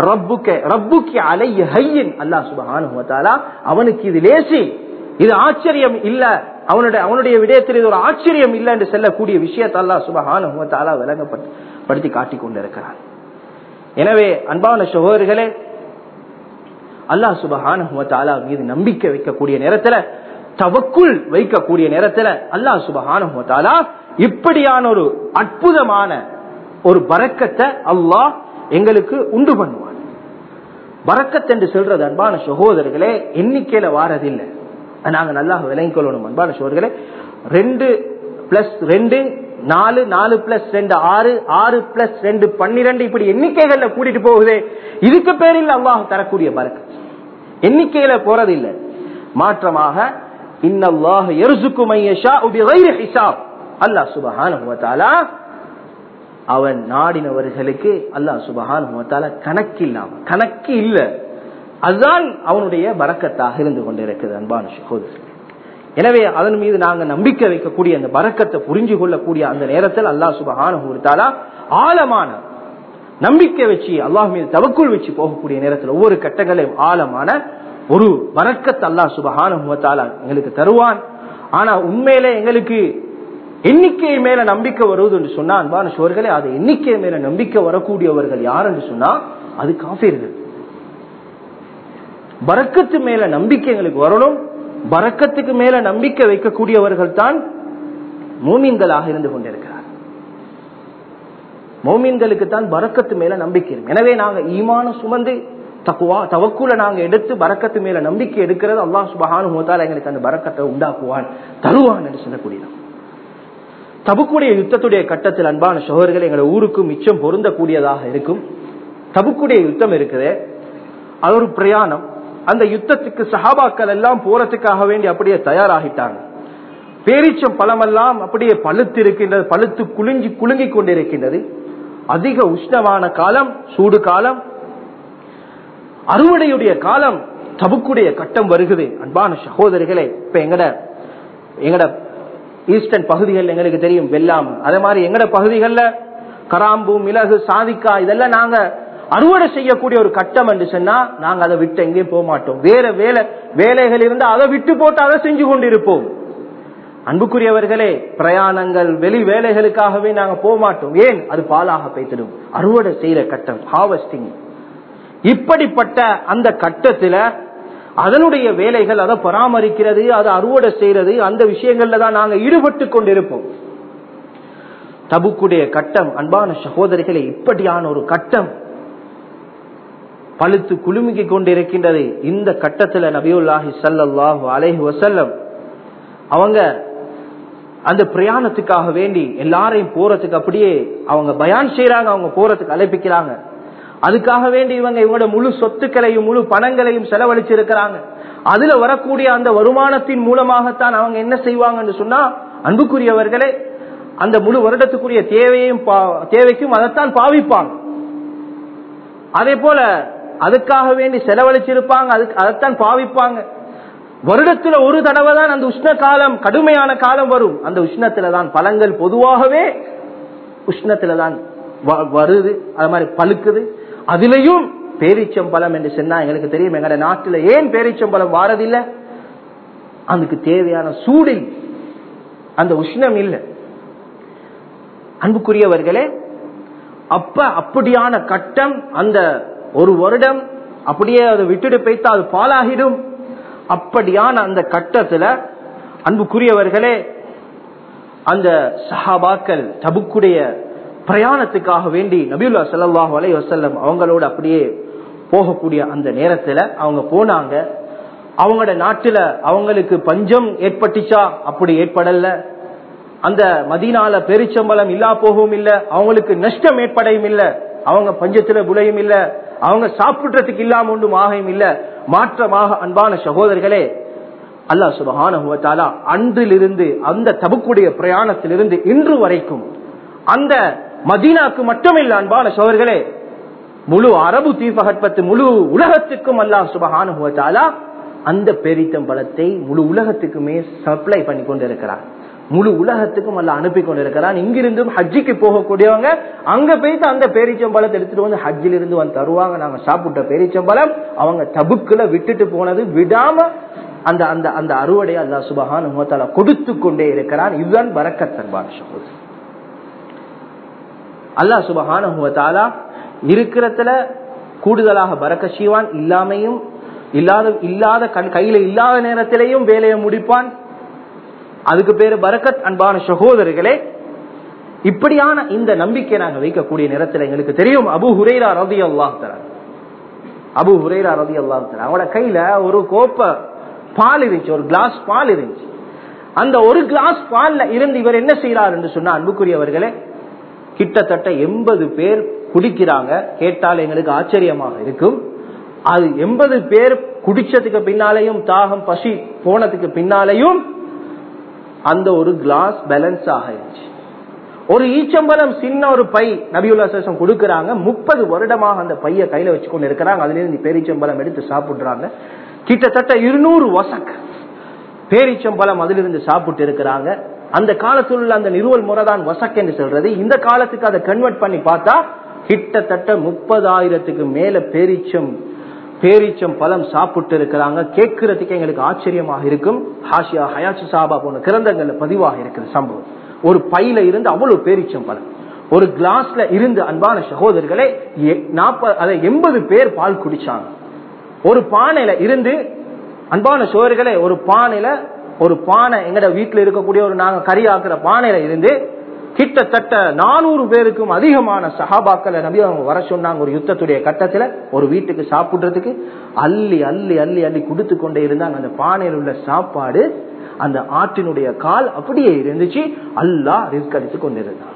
அவனுக்கு இது லேசி இது ஆச்சரியம் இல்ல அவனுடைய அவனுடைய விடயத்தில் இது ஒரு ஆச்சரியம் இல்லை என்று செல்லக்கூடிய விஷயத்தை அல்லா சுபஹான விளங்கப்படுத்தி காட்டிக் கொண்டிருக்கிறான் எனவே அன்பான சகோதரர்களே அல்லாஹ் சுபஹான மீது நம்பிக்கை வைக்கக்கூடிய நேரத்துல தவக்குள் வைக்கக்கூடிய நேரத்துல அல்லாஹ் சுபஹான இப்படியான ஒரு அற்புதமான ஒரு பறக்கத்தை அல்லாஹ் எங்களுக்கு உண்டு பண்ணுவான் பறக்கத் என்று சொல்றது அன்பான சகோதரர்களே எண்ணிக்கையில வாரதில்லை நாங்க நல்லா விளங்கிக் கொள்ளணும் அன்பான சகோதரர்களே ரெண்டு பிளஸ் ரெண்டு நாலு நாலு பிளஸ் ரெண்டு ஆறு ஆறு பிளஸ் ரெண்டு பன்னிரெண்டு இப்படி எண்ணிக்கைகள்ல கூட்டிட்டு போகுது இதுக்கு பேரில் அல்லாஹ் தரக்கூடிய பறக்கத் எண்ணிக்கையில போறதில்லை மாற்றமாக இன்னல்லாஹ யர்சுக்கு மையஷா பிகைரி ஹிசாப் அல்லாஹ் சுபஹானஹு வ தஆலா அவன் நாடினவர்களுக்கு அல்லாஹ் சுபஹானஹு வ தஆலா கணக்கில்லாம கணக்கு இல்ல அதுதான் அவனுடைய பரக்கத்தாக இருந்து கொண்டிருக்கிறது அன்பான சகோதரர் எனவே அதன் மீது நாங்க நம்பிக்கை வைக்கக்கூடிய அந்த பரக்கத்தை புரிஞ்சு கொள்ளக்கூடிய அந்த நேரத்தில் அல்லாஹ் சுபஹானஹு வ தஆலா ஆழமான நம்பிக்கை வச்சு அல்லாஹ் மீது தவக்குள் வச்சு போகக்கூடிய நேரத்தில் ஒவ்வொரு கட்டங்களையும் ஆழமான ஒரு வரக்கத் அல்லாஹ் சுபஹானஹு வ தஆலா எங்களுக்கு தருவான் ஆனா உண்மையிலே எங்களுக்கு எண்ணிக்கை மேல நம்பிக்கை வருவது என்று சொன்னா அன்பான சோர்களே அது எண்ணிக்கை மேல நம்பிக்கை வரக்கூடியவர்கள் யார் என்று சொன்னா அது காஃபிர்கள் பரக்கத்து மேல நம்பிக்கை எங்களுக்கு வரணும் பரக்கத்துக்கு மேல நம்பிக்கை வைக்கக்கூடியவர்கள் தான் மூமின்களாக இருந்து கொண்டிருக்கிறார் மோமீன்களுக்கு தான் பரக்கத்து மேல நம்பிக்கை இருக்கும் எனவே நாங்க ஈமான சுமந்து தக்குவா தவக்குல நாங்க எடுத்து பரக்கத்து மேல நம்பிக்கை எடுக்கிறது அல்லாஹ் சுபஹானு மூத்தால எங்களுக்கு அந்த பரக்கத்தை உண்டாக்குவான் தருவான் என்று சொல்லக்கூடியது தபுக்குடைய யுத்தத்துடைய கட்டத்தில் அன்பான சோழர்கள் எங்களை ஊருக்கு மிச்சம் பொருந்தக்கூடியதாக இருக்கும் தபுக்குடைய யுத்தம் இருக்குது அது ஒரு பிரயாணம் அந்த யுத்தத்துக்கு சஹாபாக்கள் எல்லாம் போறதுக்காக வேண்டி அப்படியே தயாராகிட்டாங்க பேரிச்சம் பழமெல்லாம் அப்படியே பழுத்து இருக்கின்றது பழுத்து குலுங்கி குலுங்கி கொண்டிருக்கின்றது அதிக உஷ்ணமான காலம் சூடு காலம் அறுவடையுடைய காலம் தபுக்குடைய கட்டம் வருகுது அன்பான சகோதரிகளே இப்ப எங்கட எங்கட ஈஸ்டர்ன் பகுதிகள் எங்களுக்கு தெரியும் வெள்ளாம அதே மாதிரி எங்கட பகுதிகளில் கராம்பு மிளகு சாதிக்கா இதெல்லாம் நாங்க அறுவடை செய்யக்கூடிய ஒரு கட்டம் என்று சொன்னா நாங்க அதை விட்டு எங்கேயும் போக மாட்டோம் வேற வேலை வேலைகள் இருந்து அதை விட்டு போட்டு அதை செஞ்சு கொண்டிருப்போம் அன்புக்குரியவர்களே பிரயாணங்கள் வெளி வேலைகளுக்காகவே நாங்க போக மாட்டோம் ஏன் அது பாலாக பைத்திடும் அறுவடை செய்யற கட்டம் ஹார்வெஸ்டிங் இப்படிப்பட்ட அந்த கட்டத்துல அதனுடைய வேலைகள் அதை பராமரிக்கிறது அதை அறுவடை செய்யறது அந்த விஷயங்கள்ல தான் நாங்க ஈடுபட்டு கொண்டிருப்போம் தபுக்குடைய கட்டம் அன்பான சகோதரிகளே இப்படியான ஒரு கட்டம் பழுத்து குலுமிக்கி கொண்டிருக்கின்றது இந்த கட்டத்துல நபியுல்லாஹி சல்லாஹு அலைஹி வசல்லம் அவங்க அந்த பிரயாணத்துக்காக வேண்டி எல்லாரையும் போறதுக்கு அப்படியே அவங்க பயான் செய்யறாங்க அவங்க போறதுக்கு அழைப்பிக்கிறாங்க அதுக்காக வேண்டி இவங்க இவங்களோட முழு சொத்துக்களையும் முழு பணங்களையும் செலவழிச்சிருக்கிறாங்க அதுல வரக்கூடிய அந்த வருமானத்தின் மூலமாகத்தான் அவங்க என்ன செய்வாங்கன்னு சொன்னா அன்புக்குரியவர்களே அந்த முழு வருடத்துக்குரிய தேவையும் தேவைக்கும் அதைத்தான் பாவிப்பாங்க அதே போல அதுக்காக வேண்டி செலவழிச்சிருப்பாங்க அதுக்கு அதைத்தான் பாவிப்பாங்க வருடத்துல ஒரு தடவை தான் அந்த உஷ்ண காலம் கடுமையான காலம் வரும் அந்த உஷ்ணத்துல தான் பழங்கள் பொதுவாகவே உஷ்ணத்துல தான் வருது அது மாதிரி பழுக்குது அதுலயும் பேரிச்சம்பழம் என்று சொன்னா எங்களுக்கு தெரியும் எங்க நாட்டுல ஏன் பேரிச்சம்பழம் வாரதில்லை அதுக்கு தேவையான சூடில் அந்த உஷ்ணம் இல்லை அன்புக்குரியவர்களே அப்ப அப்படியான கட்டம் அந்த ஒரு வருடம் அப்படியே அதை விட்டுட்டு போய்த்தா அது பாலாகிடும் அப்படியான அந்த கட்டத்துல அன்புக்குரியவர்களே அந்த சஹாபாக்கள் தபுக்குடைய பிரயாணத்துக்காக வேண்டி நபியுல்லா சல்லாஹ் அலை வசல்லம் அவங்களோட அப்படியே போகக்கூடிய அந்த நேரத்துல அவங்க போனாங்க அவங்களோட நாட்டுல அவங்களுக்கு பஞ்சம் ஏற்பட்டுச்சா அப்படி ஏற்படல அந்த மதினால பெருச்சம்பளம் இல்லா போகவும் இல்ல அவங்களுக்கு நஷ்டம் ஏற்படையும் இல்ல அவங்க பஞ்சத்துல புலையும் இல்ல அவங்க சாப்பிடுறதுக்கு இல்லாம ஒன்றும் ஆகையும் இல்ல மாற்றமாக அன்பான சகோதரர்களே அல்லாஹ் சுபஹான அன்றிலிருந்து அந்த தபுக்குடைய பிரயாணத்திலிருந்து இன்று வரைக்கும் அந்த மதீனாக்கு மட்டுமில்ல அன்பான சோழர்களே முழு அரபு தீபகற்பத்து முழு உலகத்துக்கும் அல்லாஹ் சுபஹான அந்த பெரித்தம்பழத்தை முழு உலகத்துக்குமே சப்ளை பண்ணி கொண்டிருக்கிறார் முழு உலகத்துக்கும் அல்ல அனுப்பி கொண்டிருக்கிறான் இங்கிருந்தும் ஹஜ்ஜிக்கு போகக்கூடியவங்க அங்க போயிட்டு அந்த பேரிச்சம்பழத்தை எடுத்துட்டு வந்து ஹஜ்ஜில் இருந்து வந்து தருவாங்க நாங்க சாப்பிட்ட பேரிச்சம்பழம் அவங்க தபுக்குல விட்டுட்டு போனது விடாம அந்த அந்த அந்த அறுவடையை அல்லா சுபஹான் முகத்தால கொடுத்து கொண்டே இருக்கிறான் இதுதான் பரக்கத்தன்பான சகோதரர் அல்லாஹ் சுபஹான முகத்தாலா இருக்கிறதுல கூடுதலாக பறக்க செய்வான் இல்லாமையும் இல்லாத இல்லாத கையில இல்லாத நேரத்திலையும் வேலையை முடிப்பான் அதுக்கு பேரு பரக்கத் அன்பான சகோதரர்களே இப்படியான இந்த நம்பிக்கை நாங்க வைக்கக்கூடிய நேரத்தில் எங்களுக்கு தெரியும் அபு ஹுரேரா ரதி அல்லாஹ் தரான் அபு ஹுரேரா ரதி அல்லாஹ் தரான் அவங்களோட கையில ஒரு கோப்ப பால் இருந்துச்சு ஒரு கிளாஸ் பால் இருந்துச்சு அந்த ஒரு கிளாஸ் பால்ல இருந்து இவர் என்ன செய்யறார் என்று சொன்னா அன்புக்குரியவர்களே கிட்டத்தட்ட எண்பது பேர் குடிக்கிறாங்க கேட்டால் எங்களுக்கு ஆச்சரியமாக இருக்கும் அது எண்பது பேர் குடிச்சதுக்கு பின்னாலையும் தாகம் பசி போனதுக்கு பின்னாலையும் அந்த ஒரு கிளாஸ் பேலன்ஸ் ஆகிருச்சு ஒரு ஈச்சம்பலம் சின்ன ஒரு பை நபியுல்லா சேஷம் கொடுக்கறாங்க முப்பது வருடமாக அந்த பைய கையில வச்சுக்கொண்டு இருக்கிறாங்க அதுல இருந்து பேரீச்சம்பலம் எடுத்து சாப்பிடுறாங்க கிட்டத்தட்ட இருநூறு வசக் பேரீச்சம்பலம் அதிலிருந்து சாப்பிட்டு இருக்கிறாங்க அந்த காலத்தில் உள்ள அந்த நிறுவல் முறைதான் வசக் என்று சொல்றது இந்த காலத்துக்கு அதை கன்வெர்ட் பண்ணி பார்த்தா கிட்டத்தட்ட முப்பதாயிரத்துக்கு மேல பேரீச்சம் பேரீச்சம் பழம் சாப்பிட்டு இருக்கிறாங்க கேட்கறதுக்கு எங்களுக்கு ஆச்சரியமாக இருக்கும் ஹாஷியா ஹயாச்சு சாபா போன கிரந்தங்கள்ல பதிவாக இருக்கிற சம்பவம் ஒரு பையில இருந்து அவ்வளவு பேரீச்சம் பழம் ஒரு கிளாஸ்ல இருந்து அன்பான சகோதரர்களே நாற்பது அதை எண்பது பேர் பால் குடிச்சாங்க ஒரு பானையில இருந்து அன்பான சோழர்களே ஒரு பானையில ஒரு பானை எங்கட வீட்டுல இருக்கக்கூடிய ஒரு நாங்க கறி ஆக்குற பானையில இருந்து கிட்டத்தட்ட நானூறு பேருக்கும் அதிகமான சஹாபாக்களை நபி அவங்க வர சொன்னாங்க ஒரு யுத்தத்துடைய கட்டத்துல ஒரு வீட்டுக்கு சாப்பிடுறதுக்கு அள்ளி அள்ளி அள்ளி அள்ளி கொடுத்து கொண்டே இருந்தாங்க அந்த பானையில் உள்ள சாப்பாடு அந்த ஆற்றினுடைய கால் அப்படியே இருந்துச்சு அல்லா ரிஸ்க் அடித்து கொண்டிருந்தான்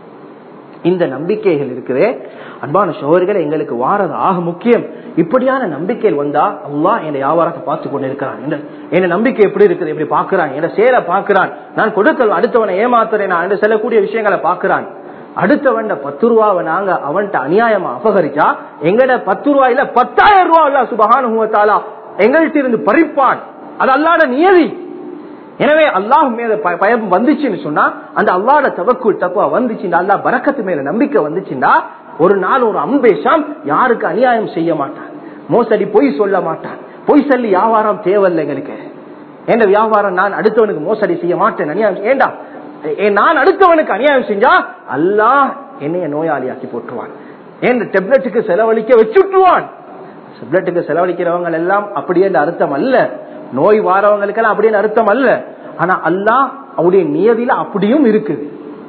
இந்த நம்பிக்கைகள் இருக்குதே அன்பான சோழர்கள் எங்களுக்கு வாரது ஆக முக்கியம் இப்படியான நம்பிக்கைகள் வந்தா அல்லா என் வியாபாரத்தை பார்த்து கொண்டு இருக்கிறான் என் நம்பிக்கை எப்படி இருக்குது எப்படி பாக்குறான் என் சேலை பாக்குறான் நான் கொடுக்கல் அடுத்தவனை ஏமாத்துறேன் நான் என்று செல்லக்கூடிய விஷயங்களை பாக்குறான் அடுத்தவன் பத்து ரூபாவை நாங்க அவன்கிட்ட அநியாயமா அபகரிச்சா எங்கட பத்து ரூபாயில பத்தாயிரம் ரூபாய் இல்ல சுபகானுபவத்தாலா எங்கள்கிட்ட இருந்து பறிப்பான் அது அல்லாட நியதி எனவே அல்லாஹ் மேல பயம் வந்துச்சுன்னு சொன்னா அந்த அல்லாட தவக்குள் தப்பா வந்துச்சுன்னா அல்லா பறக்கத்து மேல நம்பிக்கை வந்துச்சுன்னா ஒரு நாள் ஒரு அம்பேஷம் யாருக்கு அநியாயம் செய்ய மாட்டான் மோசடி பொய் சொல்ல மாட்டான் பொய் சொல்லி வியாபாரம் தேவையில்லை எங்களுக்கு எந்த வியாபாரம் நான் அடுத்தவனுக்கு மோசடி செய்ய மாட்டேன் அநியாயம் ஏண்டா நான் அடுத்தவனுக்கு அநியாயம் செஞ்சா அல்லாஹ் என்னைய நோயாளியாக்கி போட்டுருவான் என் டெப்லெட்டுக்கு செலவழிக்க வச்சுட்டுருவான் டெப்லெட்டுக்கு செலவழிக்கிறவங்க எல்லாம் அப்படியே அர்த்தம் அல்ல நோய் வாரவங்களுக்கெல்லாம் அப்படின்னு அர்த்தம் அல்ல ஆனா அல்லாஹ் அவருடைய நியதியில அப்படியும் இருக்குது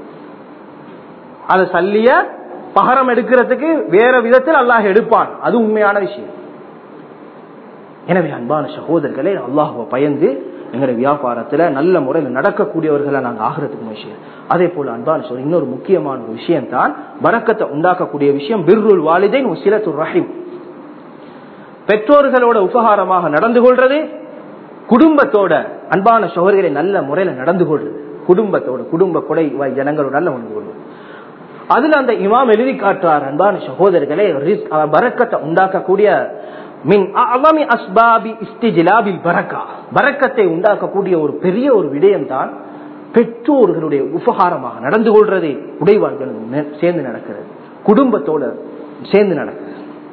அத சல்லிய பகரம் எடுக்கிறதுக்கு வேற விதத்தில் அல்லாஹ் எடுப்பான் அது உண்மையான விஷயம் எனவே அன்பான சகோதரர்களே அல்லாஹுவ பயந்து எங்களுடைய வியாபாரத்துல நல்ல முறையில் நடக்கக்கூடியவர்களை நாங்கள் ஆகிறதுக்கு விஷயம் அதே போல அன்பான சொல்ல இன்னொரு முக்கியமான ஒரு விஷயம் தான் வரக்கத்தை உண்டாக்கக்கூடிய விஷயம் பிர்ருல் வாலிதை சிலத்து ரஹிம் பெற்றோர்களோட உபகாரமாக நடந்து கொள்றது குடும்பத்தோட அன்பான சோழர்களை நல்ல முறையில நடந்து கொள்றது குடும்பத்தோட குடும்ப கொடை ஜனங்களோட நல்ல நடந்து கொள்வது அதுல அந்த இமாம் எழுதி காட்டுறார் அன்பான சகோதரர்களே பறக்கத்தை உண்டாக்கக்கூடிய மின் அவமி அஸ்பாபி இஸ்திஜிலாபில் பரக்கா பறக்கத்தை உண்டாக்கக்கூடிய ஒரு பெரிய ஒரு விடயம் தான் பெற்றோர்களுடைய உபகாரமாக நடந்து கொள்றதே உடைவார்கள் சேர்ந்து நடக்கிறது குடும்பத்தோட சேர்ந்து நடக்கிறது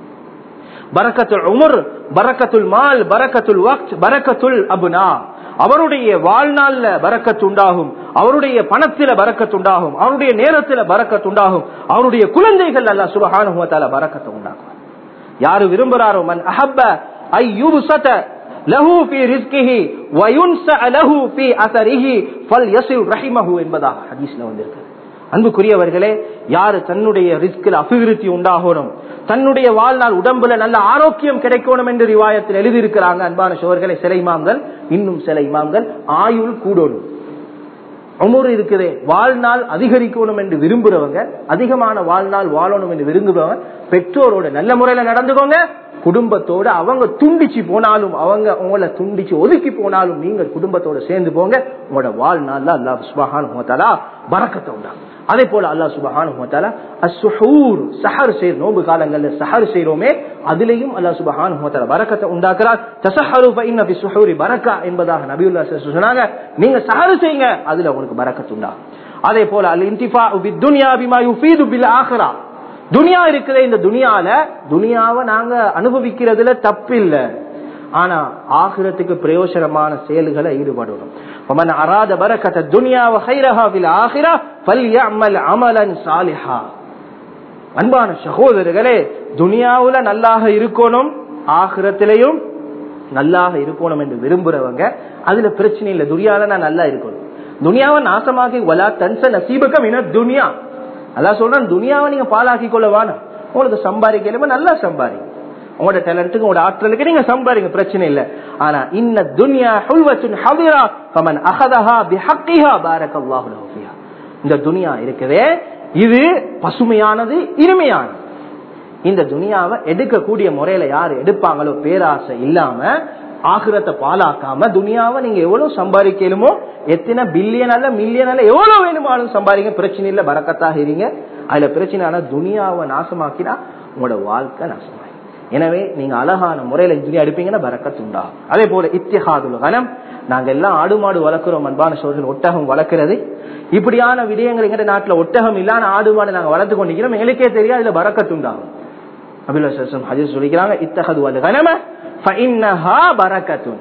பரக்கத்துல் உமர் பரக்கத்துல் மால் பரக்கத்துல் வக்த் பரக்கத்துல் அபுனா அவருடைய வாழ்நாள்ல பறக்கத்து உண்டாகும் அவருடைய பணத்தில பறக்கத்து உண்டாகும் அவருடைய நேரத்தில பறக்கத்து உண்டாகும் அவருடைய குழந்தைகள் அல்ல சுபகானுபவத்தால பறக்கத்தை உண்டாகும் யாரு விரும்புறாரோ மன் அஹப்ப ஐ யுபுசத லஹு ஃபி ரிஸ்கிஹி வ யுன்ஸ லஹு ஃபி அஸரிஹி ஃபல்யஸில் ரஹிமஹு என்பதாக ஹதீஸ்ல வந்திருக்கு அன்புக்குரியவர்களே யாரு தன்னுடைய ரிஸ்கில் அபிவிருத்தி உண்டாகணும் தன்னுடைய வாழ்நாள் உடம்புல நல்ல ஆரோக்கியம் கிடைக்கணும் என்று ரிவாயத்தில் எழுதியிருக்கிறாங்க அன்பான சோழர்களை சில இமாம்கள் இன்னும் சில இமாம்கள் ஆயுள் கூடணும் உமர் இருக்குதே வாழ்நாள் அதிகரிக்கணும் என்று விரும்புறவங்க அதிகமான வாழ்நாள் வாழணும் என்று விரும்புறவங்க பெற்றோரோட நல்ல முறையில நடந்துக்கோங்க குடும்பத்தோட அவங்க துண்டிச்சு போனாலும் அவங்க உங்களை துண்டிச்சு ஒதுக்கி போனாலும் நீங்க குடும்பத்தோட சேர்ந்து போங்க உங்களோட வாழ்நாள்ல அல்லா சுபஹானுமத்தாலா பறக்கத்தை உண்டாகும் அதே போல அல்லா சுபஹானுமத்தாலா அசுஹூர் சஹர் செய்ய நோம்பு காலங்கள்ல சஹர் செய்யறோமே அதுலயும் அல்லா சுபஹானுமத்தாலா பறக்கத்தை உண்டாக்குறார் தசஹரு ஃபைன்ன ஃபி சுஹூரி பரக்கா என்பதாக நபியுல்லா சொன்னாங்க நீங்க சஹர் செய்யுங்க அதுல உங்களுக்கு பறக்கத்து உண்டாகும் அதே போல அல் இன்டிஃபா பித் துன்யா பிமா யுஃபீது பில் ஆஹிரா துனியா இருக்கிற இந்த துனியால துனியாவை நாங்க அனுபவிக்கிறதுல தப்பில்ல ஆனா ஆகிரத்துக்கு பிரயோஜனமான செயல்களை ஈடுபடணும் ومن اراد بركه الدنيا وخيرها في الاخره فليعمل عملا صالحا அன்பான சகோதரர்களே துனியாவுல நல்லாக இருக்கணும் ஆகிரத்திலையும் நல்லாக இருக்கணும் என்று விரும்புறவங்க அதுல பிரச்சனை இல்லை துனியால நான் நல்லா இருக்கணும் துனியாவை நாசமாகி வலா தன்ச நசீபகம் இன துனியா அதான் சொல்றேன் துனியாவை நீங்க பாலாக்கி கொள்ள வேணும் உங்களுக்கு சம்பாதிக்கலுமே நல்லா சம்பாதிங்க உங்களோட டேலண்ட்டுக்கு உங்களோட ஆற்றலுக்கு நீங்க சம்பாதிங்க பிரச்சனை இல்ல ஆனா இன்ன துன்யா ஹுல்வத்துன் ஹவிரா ஃபமன் அஹதஹா பிஹக்கிஹா பாரக்கல்லாஹு லஹு ஃபிஹா இந்த துனியா இருக்குதே இது பசுமையானது இனிமையானது இந்த துனியாவை எடுக்கக்கூடிய முறையில யாரு எடுப்பாங்களோ பேராசை இல்லாம ஆகிரத்தை பாலாக்காம துனியாவை நீங்க எவ்வளவு சம்பாதிக்கலுமோ எத்தனை பில்லியன் அல்ல மில்லியன் அல்ல எவ்வளவு வேணுமாலும் சம்பாதிங்க பிரச்சனை இல்ல பறக்கத்தாக இருங்க அதுல பிரச்சனை ஆனா துனியாவை நாசமாக்கினா உங்களோட வாழ்க்கை நாசமாயி எனவே நீங்க அழகான முறையில துனியா எடுப்பீங்கன்னா பறக்கத்து உண்டாகும் அதே போல இத்திஹாதுல் கனம் நாங்க எல்லாம் ஆடு மாடு வளர்க்கிறோம் அன்பான சோழர்கள் ஒட்டகம் வளர்க்கிறது இப்படியான விடயங்கள் எங்க நாட்டுல ஒட்டகம் இல்லாத ஆடு மாடு நாங்க வளர்த்து கொண்டிருக்கிறோம் எங்களுக்கே தெரியாது இதுல பறக்கத்து உண்டாகும் அபிலாசம் ஹஜீஸ் சொல்லிக்கிறாங்க இத்தகது வல் கனம ஃபஇன்னஹா பரக்கத்துன்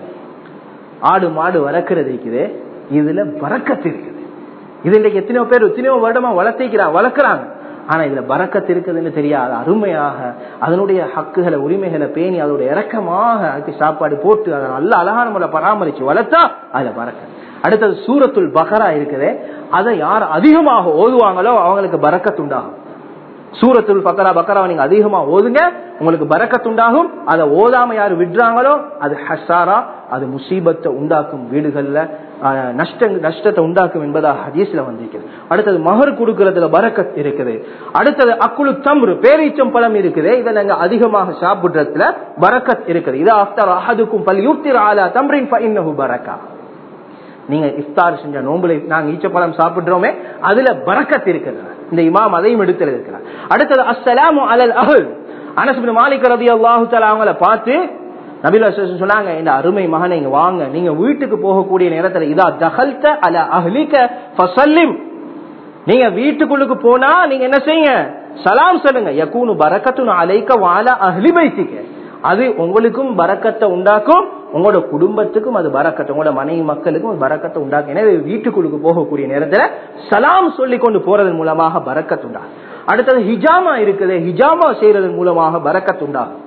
ஆடு மாடு வளர்க்கிறது இருக்குது இதுல பறக்கத்து இருக்குது இது இன்றைக்கு எத்தனையோ பேர் எத்தனையோ வருடமா வளர்த்திக்கிறா வளர்க்குறாங்க ஆனா இதுல பறக்கத்து இருக்குதுன்னு தெரியாது அருமையாக அதனுடைய ஹக்குகளை உரிமைகளை பேணி அதோட இறக்கமாக அதுக்கு சாப்பாடு போட்டு அதை நல்ல அழகான முறை பராமரிச்சு வளர்த்தா அதுல பறக்க அடுத்தது சூரத்துல் பகரா இருக்குது அதை யார் அதிகமாக ஓதுவாங்களோ அவங்களுக்கு பறக்கத்துண்டாகும் சூரத்துல் பக்கரா பக்கராவை நீங்க அதிகமா ஓதுங்க உங்களுக்கு பறக்கத்துண்டாகும் அதை ஓதாம யாரு விடுறாங்களோ அது ஹசாரா அது முசீபத்தை உண்டாக்கும் வீடுகள்ல நஷ்ட நஷ்டத்தை உண்டாக்கும் என்பதாக ஹதீஸ்ல வந்திருக்கிறது அடுத்தது மகர் கொடுக்கறதுல பறக்கத் இருக்குது அடுத்தது அக்குழு தம்ரு பேரீச்சம் பழம் இருக்குது இதை நாங்க அதிகமாக சாப்பிடுறதுல பறக்கத் இருக்குது இது அஃப்தர் அஹதுக்கும் பல் யூத்திர ஆலா தம்ரின் இன்னஹு பரக்கா நீங்க இஃப்தார் செஞ்ச நோம்புல நாங்க ஈச்சப்பழம் சாப்பிடுறோமே அதுல பறக்கத் இருக்கிறது இந்த இமாம் அதையும் எடுத்து இருக்கிறார் அடுத்தது அஸ்ஸலாமு அலல் அஹல் அனசுபின் மாலிக் ரதி அல்லாஹு அவங்கள பார்த்து நபில சொன்னாங்க இந்த அருமை மகனை இங்க வாங்க நீங்க வீட்டுக்கு போகக்கூடிய நேரத்துல இதா தகல்த அல அஹ்லிக ஃபசல்லிம் நீங்க வீட்டுக்குள்ளுக்கு போனா நீங்க என்ன செய்யுங்க சலாம் சொல்லுங்க யகூனு பரக்கத்துன் அலைக்க வால அஹ்லி பைத்திக்க அது உங்களுக்கும் பறக்கத்தை உண்டாக்கும் உங்களோட குடும்பத்துக்கும் அது பறக்கத்தை உங்களோட மனைவி மக்களுக்கும் அது பறக்கத்தை உண்டாக்கும் எனவே வீட்டுக்குள்ளுக்கு போகக்கூடிய நேரத்துல சலாம் சொல்லி கொண்டு போறதன் மூலமாக பறக்கத்து உண்டாகும் அடுத்தது ஹிஜாமா இருக்குது ஹிஜாமா செய்யறதன் மூலமாக பறக்கத்து உண்டாகும்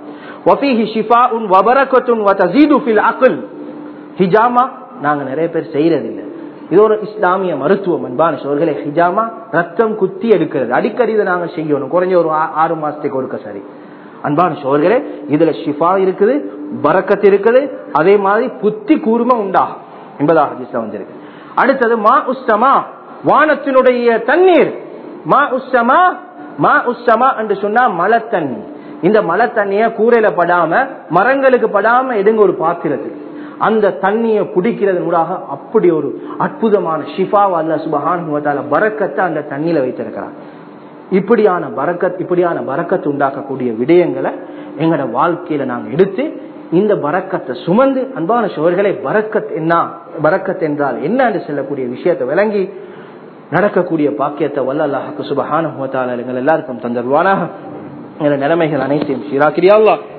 ஹிஜாமா நாங்க நிறைய பேர் செய்யறதில்லை இது ஒரு இஸ்லாமிய மருத்துவம் அன்பான சோர்களே ஹிஜாமா ரத்தம் குத்தி எடுக்கிறது அடிக்கடி இதை நாங்க செய்யணும் குறைஞ்ச ஒரு ஆறு மாசத்துக்கு ஒருக்க சரி அன்பான சோர்களே இதுல ஷிஃபா இருக்குது பறக்கத்து இருக்குது அதே மாதிரி புத்தி கூர்ம உண்டாகும் என்பதாக ஹதீஸ்ல வந்திருக்கு அடுத்தது மா உஸ்தமா வானத்தினுடைய தண்ணீர் மா உஸ்தமா மா உஸ்தமா என்று சொன்னா மழை தண்ணி இந்த மழை தண்ணிய கூரையில படாம மரங்களுக்கு படாம எடுங்க ஒரு பாத்திரத்துக்கு அந்த தண்ணியை குடிக்கிறது மூடாக அப்படி ஒரு அற்புதமான ஷிஃபா அல்ல சுபஹான் பறக்கத்தை அந்த தண்ணியில வைத்திருக்கிறார் இப்படியான பறக்கத் இப்படியான பறக்கத்து உண்டாக்கக்கூடிய விடயங்களை எங்களோட வாழ்க்கையில நாங்க எடுத்து இந்த பறக்கத்தை சுமந்து அன்பான சோழர்களை பறக்கத் என்ன பறக்கத் என்றால் என்ன என்று சொல்லக்கூடிய விஷயத்தை விளங்கி நடக்கக்கூடிய பாக்கியத்தை வல்ல அல்லாஹுக்கு சுபஹான எங்கள் எல்லாருக்கும் தந்தருவானாக எங்கள் நிலைமைகள் அனைத்தையும் சீராக்கிறியா